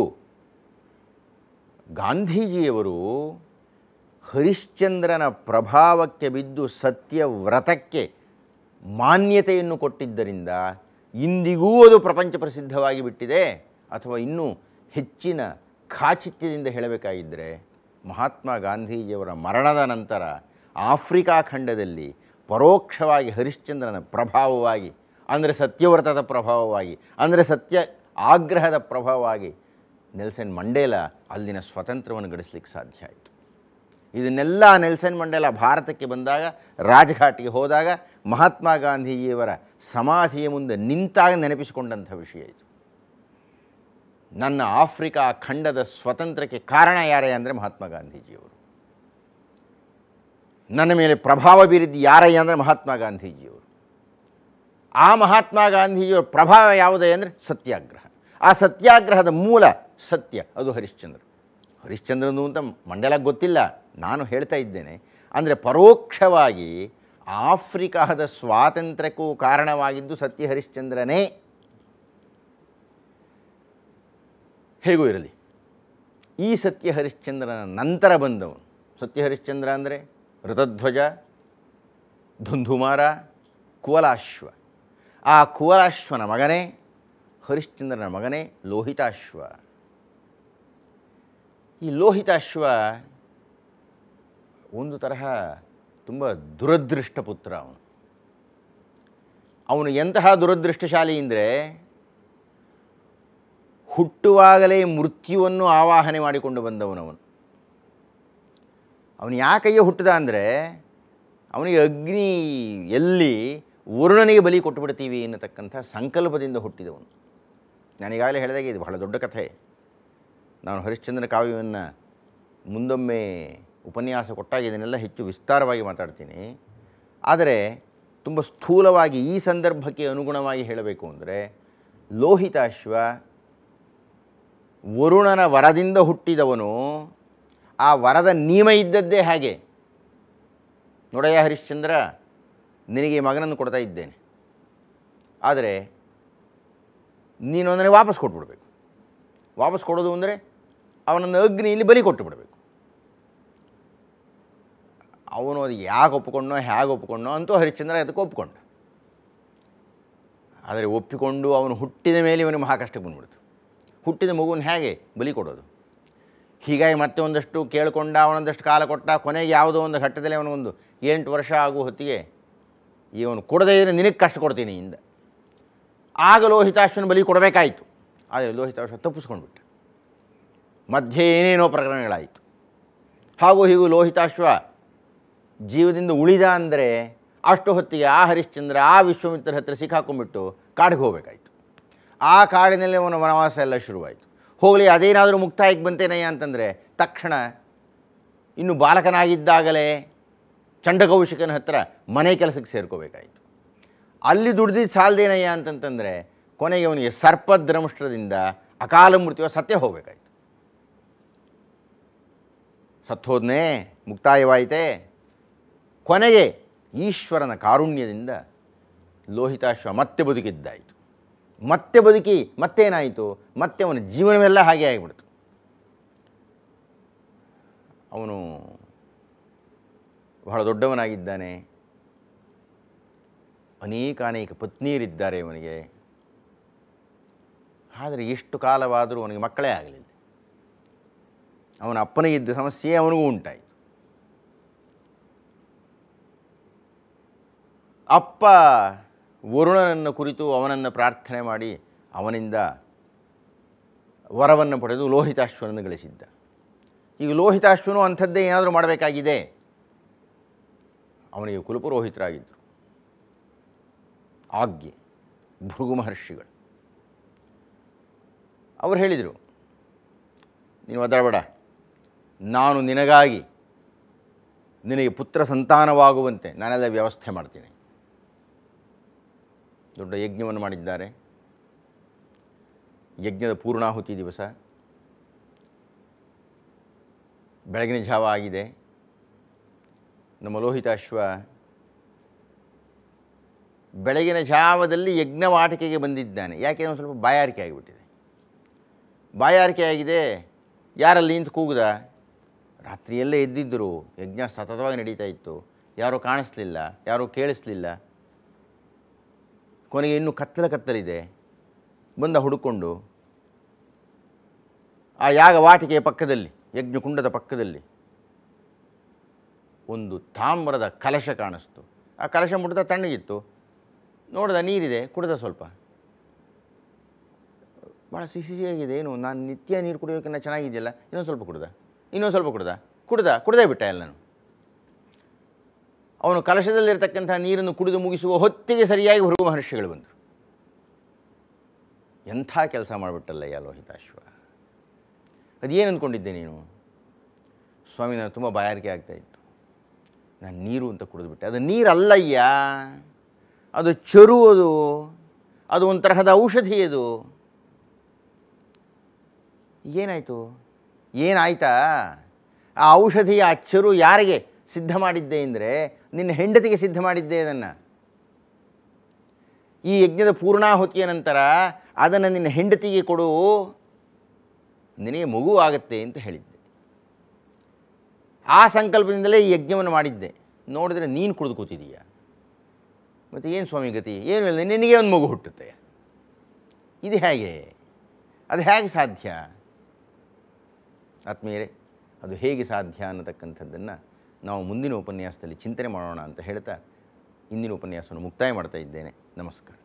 [SPEAKER 1] ಗಾಂಧೀಜಿಯವರು ಹರಿಶ್ಚಂದ್ರನ ಪ್ರಭಾವಕ್ಕೆ ಬಿದ್ದು ಸತ್ಯವ್ರತಕ್ಕೆ ಮಾನ್ಯತೆಯನ್ನು ಕೊಟ್ಟಿದ್ದರಿಂದ ಇಂದಿಗೂ ಅದು ಪ್ರಪಂಚ ಪ್ರಸಿದ್ಧವಾಗಿ ಬಿಟ್ಟಿದೆ ಅಥವಾ ಇನ್ನೂ ಹೆಚ್ಚಿನ ಖಾಚಿತ್ಯದಿಂದ ಹೇಳಬೇಕಾಗಿದ್ದರೆ ಮಹಾತ್ಮ ಗಾಂಧೀಜಿಯವರ ಮರಣದ ನಂತರ ಆಫ್ರಿಕಾ ಖಂಡದಲ್ಲಿ ಪರೋಕ್ಷವಾಗಿ ಹರಿಶ್ಚಂದ್ರನ ಪ್ರಭಾವವಾಗಿ ಅಂದರೆ ಸತ್ಯವ್ರತದ ಪ್ರಭಾವವಾಗಿ ಅಂದರೆ ಸತ್ಯ ಆಗ್ರಹದ ಪ್ರಭಾವವಾಗಿ ನೆಲ್ಸನ್ ಮಂಡೇಲ ಅಲ್ಲಿನ ಸ್ವಾತಂತ್ರ್ಯವನ್ನು ಗಳಿಸಲಿಕ್ಕೆ ಸಾಧ್ಯ ಆಯಿತು ಇದನ್ನೆಲ್ಲ ನೆಲ್ಸನ್ ಮಂಡೇಲ ಭಾರತಕ್ಕೆ ಬಂದಾಗ ರಾಜ್ಘಾಟ್ಗೆ ಹೋದಾಗ ಮಹಾತ್ಮ ಗಾಂಧೀಜಿಯವರ ಸಮಾಧಿಯ ಮುಂದೆ ನಿಂತಾಗ ನೆನಪಿಸಿಕೊಂಡಂಥ ವಿಷಯ ಇದು ನನ್ನ ಆಫ್ರಿಕಾ ಖಂಡದ ಸ್ವತಂತ್ರಕ್ಕೆ ಕಾರಣ ಯಾರೇ ಅಂದರೆ ಮಹಾತ್ಮ ಗಾಂಧೀಜಿಯವರು ನನ್ನ ಮೇಲೆ ಪ್ರಭಾವ ಬೀರಿದ್ದು ಯಾರಯ್ಯ ಅಂದರೆ ಮಹಾತ್ಮ ಗಾಂಧೀಜಿಯವರು ಆ ಮಹಾತ್ಮ ಗಾಂಧೀಜಿಯವರ ಪ್ರಭಾವ ಯಾವುದೇ ಅಂದರೆ ಸತ್ಯಾಗ್ರಹ ಆ ಸತ್ಯಾಗ್ರಹದ ಮೂಲ ಸತ್ಯ ಅದು ಹರಿಶ್ಚಂದ್ರ ಹರಿಶ್ಚಂದ್ರನು ಅಂತ ಮಂಡಲಕ್ಕೆ ಗೊತ್ತಿಲ್ಲ ನಾನು ಹೇಳ್ತಾ ಇದ್ದೇನೆ ಅಂದರೆ ಪರೋಕ್ಷವಾಗಿ ಆಫ್ರಿಕಾದ ಸ್ವಾತಂತ್ರ್ಯಕ್ಕೂ ಕಾರಣವಾಗಿದ್ದು ಸತ್ಯ ಹರಿಶ್ಚಂದ್ರನೇ ಹೇಗೂ ಇರಲಿ ಈ ಸತ್ಯ ಹರಿಶ್ಚಂದ್ರನ ನಂತರ ಬಂದವನು ಸತ್ಯ ಹರಿಶ್ಚಂದ್ರ ಅಂದರೆ ಋತಧ್ವಜ ಧುಂಧುಮಾರ ಕುವಲಾಶ್ವ ಆ ಕುವಲಾಶ್ವನ ಮಗನೇ ಹರಿಶ್ಚಂದ್ರನ ಮಗನೇ ಲೋಹಿತಾಶ್ವ ಈ ಲೋಹಿತಾಶ್ವ ಒಂದು ತರಹ ತುಂಬ ದುರದೃಷ್ಟ ಪುತ್ರ ಅವನು ಅವನು ಎಂತಹ ದುರದೃಷ್ಟಶಾಲಿ ಅಂದರೆ ಹುಟ್ಟುವಾಗಲೇ ಮೃತ್ಯುವನ್ನು ಆವಾಹನೆ ಮಾಡಿಕೊಂಡು ಬಂದವನವನು ಅವನು ಯಾಕಯ್ಯ ಹುಟ್ಟಿದ ಅಂದರೆ ಅವನಿಗೆ ಅಗ್ನಿ ಎಲ್ಲಿ ವರುಣನಿಗೆ ಬಲಿ ಕೊಟ್ಟುಬಿಡ್ತೀವಿ ಎನ್ನತಕ್ಕಂಥ ಸಂಕಲ್ಪದಿಂದ ಹುಟ್ಟಿದವನು ನಾನೀಗಾಗಲೇ ಹೇಳಿದಾಗೆ ಇದು ಬಹಳ ದೊಡ್ಡ ಕಥೆ ನಾನು ಹರಿಶ್ಚಂದ್ರನ ಕಾವ್ಯವನ್ನು ಮುಂದೊಮ್ಮೆ ಉಪನ್ಯಾಸ ಕೊಟ್ಟಾಗ ಇದನ್ನೆಲ್ಲ ಹೆಚ್ಚು ವಿಸ್ತಾರವಾಗಿ ಮಾತಾಡ್ತೀನಿ ಆದರೆ ತುಂಬ ಸ್ಥೂಲವಾಗಿ ಈ ಸಂದರ್ಭಕ್ಕೆ ಅನುಗುಣವಾಗಿ ಹೇಳಬೇಕು ಅಂದರೆ ಲೋಹಿತಾಶ್ವ ವರುಣನ ವರದಿಂದ ಹುಟ್ಟಿದವನು ಆ ವರದ ನಿಯಮ ಇದ್ದದ್ದೇ ಹಾಗೆ ನೋಡಯ್ಯ ಹರಿಶ್ಚಂದ್ರ ನಿನಗೆ ಈ ಮಗನನ್ನು ಕೊಡ್ತಾ ಇದ್ದೇನೆ ಆದರೆ ನೀನು ಅಂದರೆ ವಾಪಸ್ ಕೊಟ್ಬಿಡ್ಬೇಕು ವಾಪಸ್ ಕೊಡೋದು ಅಂದರೆ ಅವನನ್ನು ಅಗ್ನಿಯಲ್ಲಿ ಬಲಿ ಕೊಟ್ಟು ಬಿಡಬೇಕು ಅವನು ಅದು ಯಾಕೆ ಒಪ್ಪಿಕೊಂಡೋ ಹೇಗೆ ಒಪ್ಪಿಕೊಂಡೋ ಅಂತೂ ಹರಿಶ್ಚಂದ್ರ ಅದಕ್ಕೆ ಒಪ್ಪಿಕೊಂಡ ಆದರೆ ಒಪ್ಪಿಕೊಂಡು ಅವನು ಹುಟ್ಟಿದ ಮೇಲೆ ಇವನಿಗೆ ಮಹಾ ಕಷ್ಟಕ್ಕೆ ಬಂದ್ಬಿಡ್ತು ಹುಟ್ಟಿದ ಮಗುವನ್ನು ಹೇಗೆ ಬಲಿ ಕೊಡೋದು ಹೀಗಾಗಿ ಮತ್ತೆ ಒಂದಷ್ಟು ಕೇಳಿಕೊಂಡ ಅವನೊಂದಷ್ಟು ಕಾಲ ಕೊಟ್ಟ ಕೊನೆಗೆ ಯಾವುದೋ ಒಂದು ಘಟ್ಟದಲ್ಲಿ ಅವನಿಗೊಂದು ಎಂಟು ವರ್ಷ ಆಗುವ ಹೊತ್ತಿಗೆ ಇವನು ಕೊಡದೇ ಇದ್ರೆ ನಿನಗೆ ಕಷ್ಟ ಕೊಡ್ತೀನಿ ಇಂದ ಆಗ ಲೋಹಿತಾಶ್ವನ ಬಲಿ ಕೊಡಬೇಕಾಯಿತು ಆದರೆ ಲೋಹಿತಾಶ್ವ ತಪ್ಪಿಸ್ಕೊಂಡ್ಬಿಟ್ಟ ಮಧ್ಯೆ ಏನೇನೋ ಪ್ರಕರಣಗಳಾಯಿತು ಹಾಗೂ ಹೀಗೂ ಲೋಹಿತಾಶ್ವ ಜೀವದಿಂದ ಉಳಿದ ಅಂದರೆ ಅಷ್ಟು ಹೊತ್ತಿಗೆ ಆ ಹರಿಶ್ಚಂದ್ರ ಆ ವಿಶ್ವಾಮಿತ್ರ ಹತ್ರ ಸಿಕ್ಕಾಕೊಂಡ್ಬಿಟ್ಟು ಕಾಡಿಗೆ ಹೋಗಬೇಕಾಯಿತು ಆ ಕಾಡಿನಲ್ಲಿ ಅವನ ವನವಾಸ ಎಲ್ಲ ಶುರುವಾಯಿತು ಹೋಗಲಿ ಅದೇನಾದರೂ ಮುಕ್ತಾಯಕ್ಕೆ ಬಂತೇನಯ್ಯ ಅಂತಂದರೆ ತಕ್ಷಣ ಇನ್ನು ಬಾಲಕನಾಗಿದ್ದಾಗಲೇ ಚಂಡಕೌಶಿಕನ ಹತ್ರ ಮನೆ ಕೆಲಸಕ್ಕೆ ಸೇರ್ಕೋಬೇಕಾಯಿತು ಅಲ್ಲಿ ದುಡ್ದಿದ್ದು ಸಾಲದೇನಯ್ಯ ಅಂತಂತಂದರೆ ಕೊನೆಗೆ ಅವನಿಗೆ ಸರ್ಪದ್ರಂಷ್ಟ್ರದಿಂದ ಅಕಾಲ ಮೃತ್ಯುವ ಸತ್ಯ ಹೋಗಬೇಕಾಯಿತು ಸತ್ತೋದ್ನೇ ಮುಕ್ತಾಯವಾಯಿತೆ ಕೊನೆಗೆ ಈಶ್ವರನ ಕಾರುಣ್ಯದಿಂದ ಲೋಹಿತಾಶ್ವ ಮತ್ತೆ ಬದುಕಿದ್ದಾಯಿತು ಮತ್ತೆ ಬದುಕಿ ಮತ್ತೇನಾಯಿತು ಮತ್ತೆ ಅವನ ಜೀವನವೆಲ್ಲ ಹಾಗೆ ಆಗಿಬಿಡ್ತು ಅವನು ಬಹಳ ದೊಡ್ಡವನಾಗಿದ್ದಾನೆ ಅನೇಕ ಅನೇಕ ಪತ್ನಿಯರಿದ್ದಾರೆ ಅವನಿಗೆ ಆದರೆ ಎಷ್ಟು ಕಾಲವಾದರೂ ಅವನಿಗೆ ಮಕ್ಕಳೇ ಆಗಲಿಲ್ಲ ಅವನ ಅಪ್ಪನಿಗಿದ್ದ ಸಮಸ್ಯೆ ಅವನಿಗೂ ಉಂಟಾಯಿತು ಅಪ್ಪ ವರುಣನನ್ನು ಕುರಿತು ಅವನನ್ನು ಪ್ರಾರ್ಥನೆ ಮಾಡಿ ಅವನಿಂದ ವರವನ್ನು ಪಡೆದು ಲೋಹಿತಾಶ್ವನನ್ನು ಗಳಿಸಿದ್ದ ಈಗ ಲೋಹಿತಾಶ್ವನು ಅಂಥದ್ದೇ ಏನಾದರೂ ಮಾಡಬೇಕಾಗಿದೆ ಅವನಿಗೆ ಕುಲಪುರೋಹಿತರಾಗಿದ್ದರು ಆಜ್ಞೆ ಭೃಗು ಮಹರ್ಷಿಗಳು ಅವರು ಹೇಳಿದರು ನೀನು ಒದರಬೇಡ ನಾನು ನಿನಗಾಗಿ ನಿನಗೆ ಪುತ್ರ ಸಂತಾನವಾಗುವಂತೆ ನಾನೆಲ್ಲ ವ್ಯವಸ್ಥೆ ಮಾಡ್ತೀನಿ ದೊಡ್ಡ ಯಜ್ಞವನ್ನು ಮಾಡಿದ್ದಾರೆ ಯಜ್ಞದ ಪೂರ್ಣಾಹುತಿ ದಿವಸ ಬೆಳಗಿನ ಜಾವ ಆಗಿದೆ ನಮ್ಮ ಲೋಹಿತಾಶ್ವ ಬೆಳಗಿನ ಜಾವದಲ್ಲಿ ಯಜ್ಞವಾಟಿಕೆಗೆ ಬಂದಿದ್ದಾನೆ ಯಾಕೆ ಒಂದು ಸ್ವಲ್ಪ ಬಾಯಾರಿಕೆ ಆಗಿಬಿಟ್ಟಿದೆ ಬಾಯಾರಿಕೆ ಆಗಿದೆ ಯಾರಲ್ಲಿ ನಿಂತು ಕೂಗುದ ರಾತ್ರಿಯಲ್ಲೇ ಎದ್ದಿದ್ದರು ಯಜ್ಞ ಸತತವಾಗಿ ನಡೀತಾ ಇತ್ತು ಯಾರೂ ಕಾಣಿಸ್ಲಿಲ್ಲ ಯಾರೂ ಕೇಳಿಸ್ಲಿಲ್ಲ ಕೊನೆಗೆ ಇನ್ನೂ ಕತ್ತಲ ಕತ್ತಲಿದೆ ಬಂದ ಹುಡುಕೊಂಡು ಆ ಯಾಗ ವಾಟಿಕೆಯ ಪಕ್ಕದಲ್ಲಿ ಯಜ್ಞಕುಂಡದ ಪಕ್ಕದಲ್ಲಿ ಒಂದು ತಾಮ್ರದ ಕಲಶ ಕಾಣಿಸ್ತು ಆ ಕಲಶ ಮುಟ್ದ ತಣ್ಣಗಿತ್ತು ನೋಡ್ದ ನೀರಿದೆ ಕುಡ್ದ ಸ್ವಲ್ಪ ಭಾಳ ಸಿಹಿ ಸಿಹಿಯಾಗಿದೆ ಏನು ನಾನು ನಿತ್ಯ ನೀರು ಕುಡಿಯೋಕ್ಕಿಂತ ಚೆನ್ನಾಗಿದೆಯಲ್ಲ ಇನ್ನೊಂದು ಸ್ವಲ್ಪ ಕುಡ್ದ ಇನ್ನೊಂದು ಸ್ವಲ್ಪ ಕುಡ್ದ ಕುಡ್ದ ಕುಡ್ದೇ ಬಿಟ್ಟ ಎಲ್ಲನೂ ಅವನು ಕಲಶದಲ್ಲಿರ್ತಕ್ಕಂಥ ನೀರನ್ನು ಕುಡಿದು ಮುಗಿಸುವ ಹೊತ್ತಿಗೆ ಸರಿಯಾಗಿ ಭೃಗು ಮಹರ್ಷಿಗಳು ಬಂದರು ಎಂಥ ಕೆಲಸ ಮಾಡಿಬಿಟ್ಟಲ್ಲಯ್ಯ ಲೋಹಿತಾಶ್ವ ಅದೇನು ಅಂದ್ಕೊಂಡಿದ್ದೆ ನೀನು ಸ್ವಾಮಿ ನಾನು ತುಂಬ ಬಾಯಾರಿಕೆ ಆಗ್ತಾಯಿತ್ತು ನಾನು ನೀರು ಅಂತ ಕುಡಿದ್ಬಿಟ್ಟೆ ಅದು ನೀರಲ್ಲಯ್ಯ ಅದು ಚರು ಅದು ಅದು ಒಂದು ತರಹದ ಔಷಧಿ ಅದು ಏನಾಯಿತು ಏನಾಯ್ತಾ ಆ ಔಷಧಿ ಆ ಚರು ಯಾರಿಗೆ ಸಿದ್ಧ ಮಾಡಿದ್ದೆ ಅಂದರೆ ನಿನ್ನ ಹೆಂಡತಿಗೆ ಸಿದ್ಧ ಮಾಡಿದ್ದೆ ಅದನ್ನು ಈ ಯಜ್ಞದ ಪೂರ್ಣಾಹುತಿಯ ನಂತರ ಅದನ್ನು ನಿನ್ನ ಹೆಂಡತಿಗೆ ಕೊಡು ನಿನಗೆ ಮಗು ಆಗುತ್ತೆ ಅಂತ ಹೇಳಿದ್ದೆ ಆ ಸಂಕಲ್ಪದಿಂದಲೇ ಈ ಯಜ್ಞವನ್ನು ಮಾಡಿದ್ದೆ ನೋಡಿದ್ರೆ ನೀನು ಕುಡಿದು ಕೂತಿದೀಯ ಮತ್ತು ಏನು ಸ್ವಾಮಿ ಗತಿ ಏನು ಇಲ್ಲ ನಿನಗೆ ಒಂದು ಮಗು ಹುಟ್ಟುತ್ತೆ ಇದು ಹೇಗೆ ಅದು ಹೇಗೆ ಸಾಧ್ಯ ಆತ್ಮೀಯರೇ ಅದು ಹೇಗೆ ಸಾಧ್ಯ ಅನ್ನತಕ್ಕಂಥದ್ದನ್ನು ನಾವು ಮುಂದಿನ ಉಪನ್ಯಾಸದಲ್ಲಿ ಚಿಂತನೆ ಮಾಡೋಣ ಅಂತ ಹೇಳ್ತಾ ಇಂದಿನ ಉಪನ್ಯಾಸವನ್ನು ಮುಕ್ತಾಯ ಮಾಡ್ತಾ ಇದ್ದೇನೆ ನಮಸ್ಕಾರ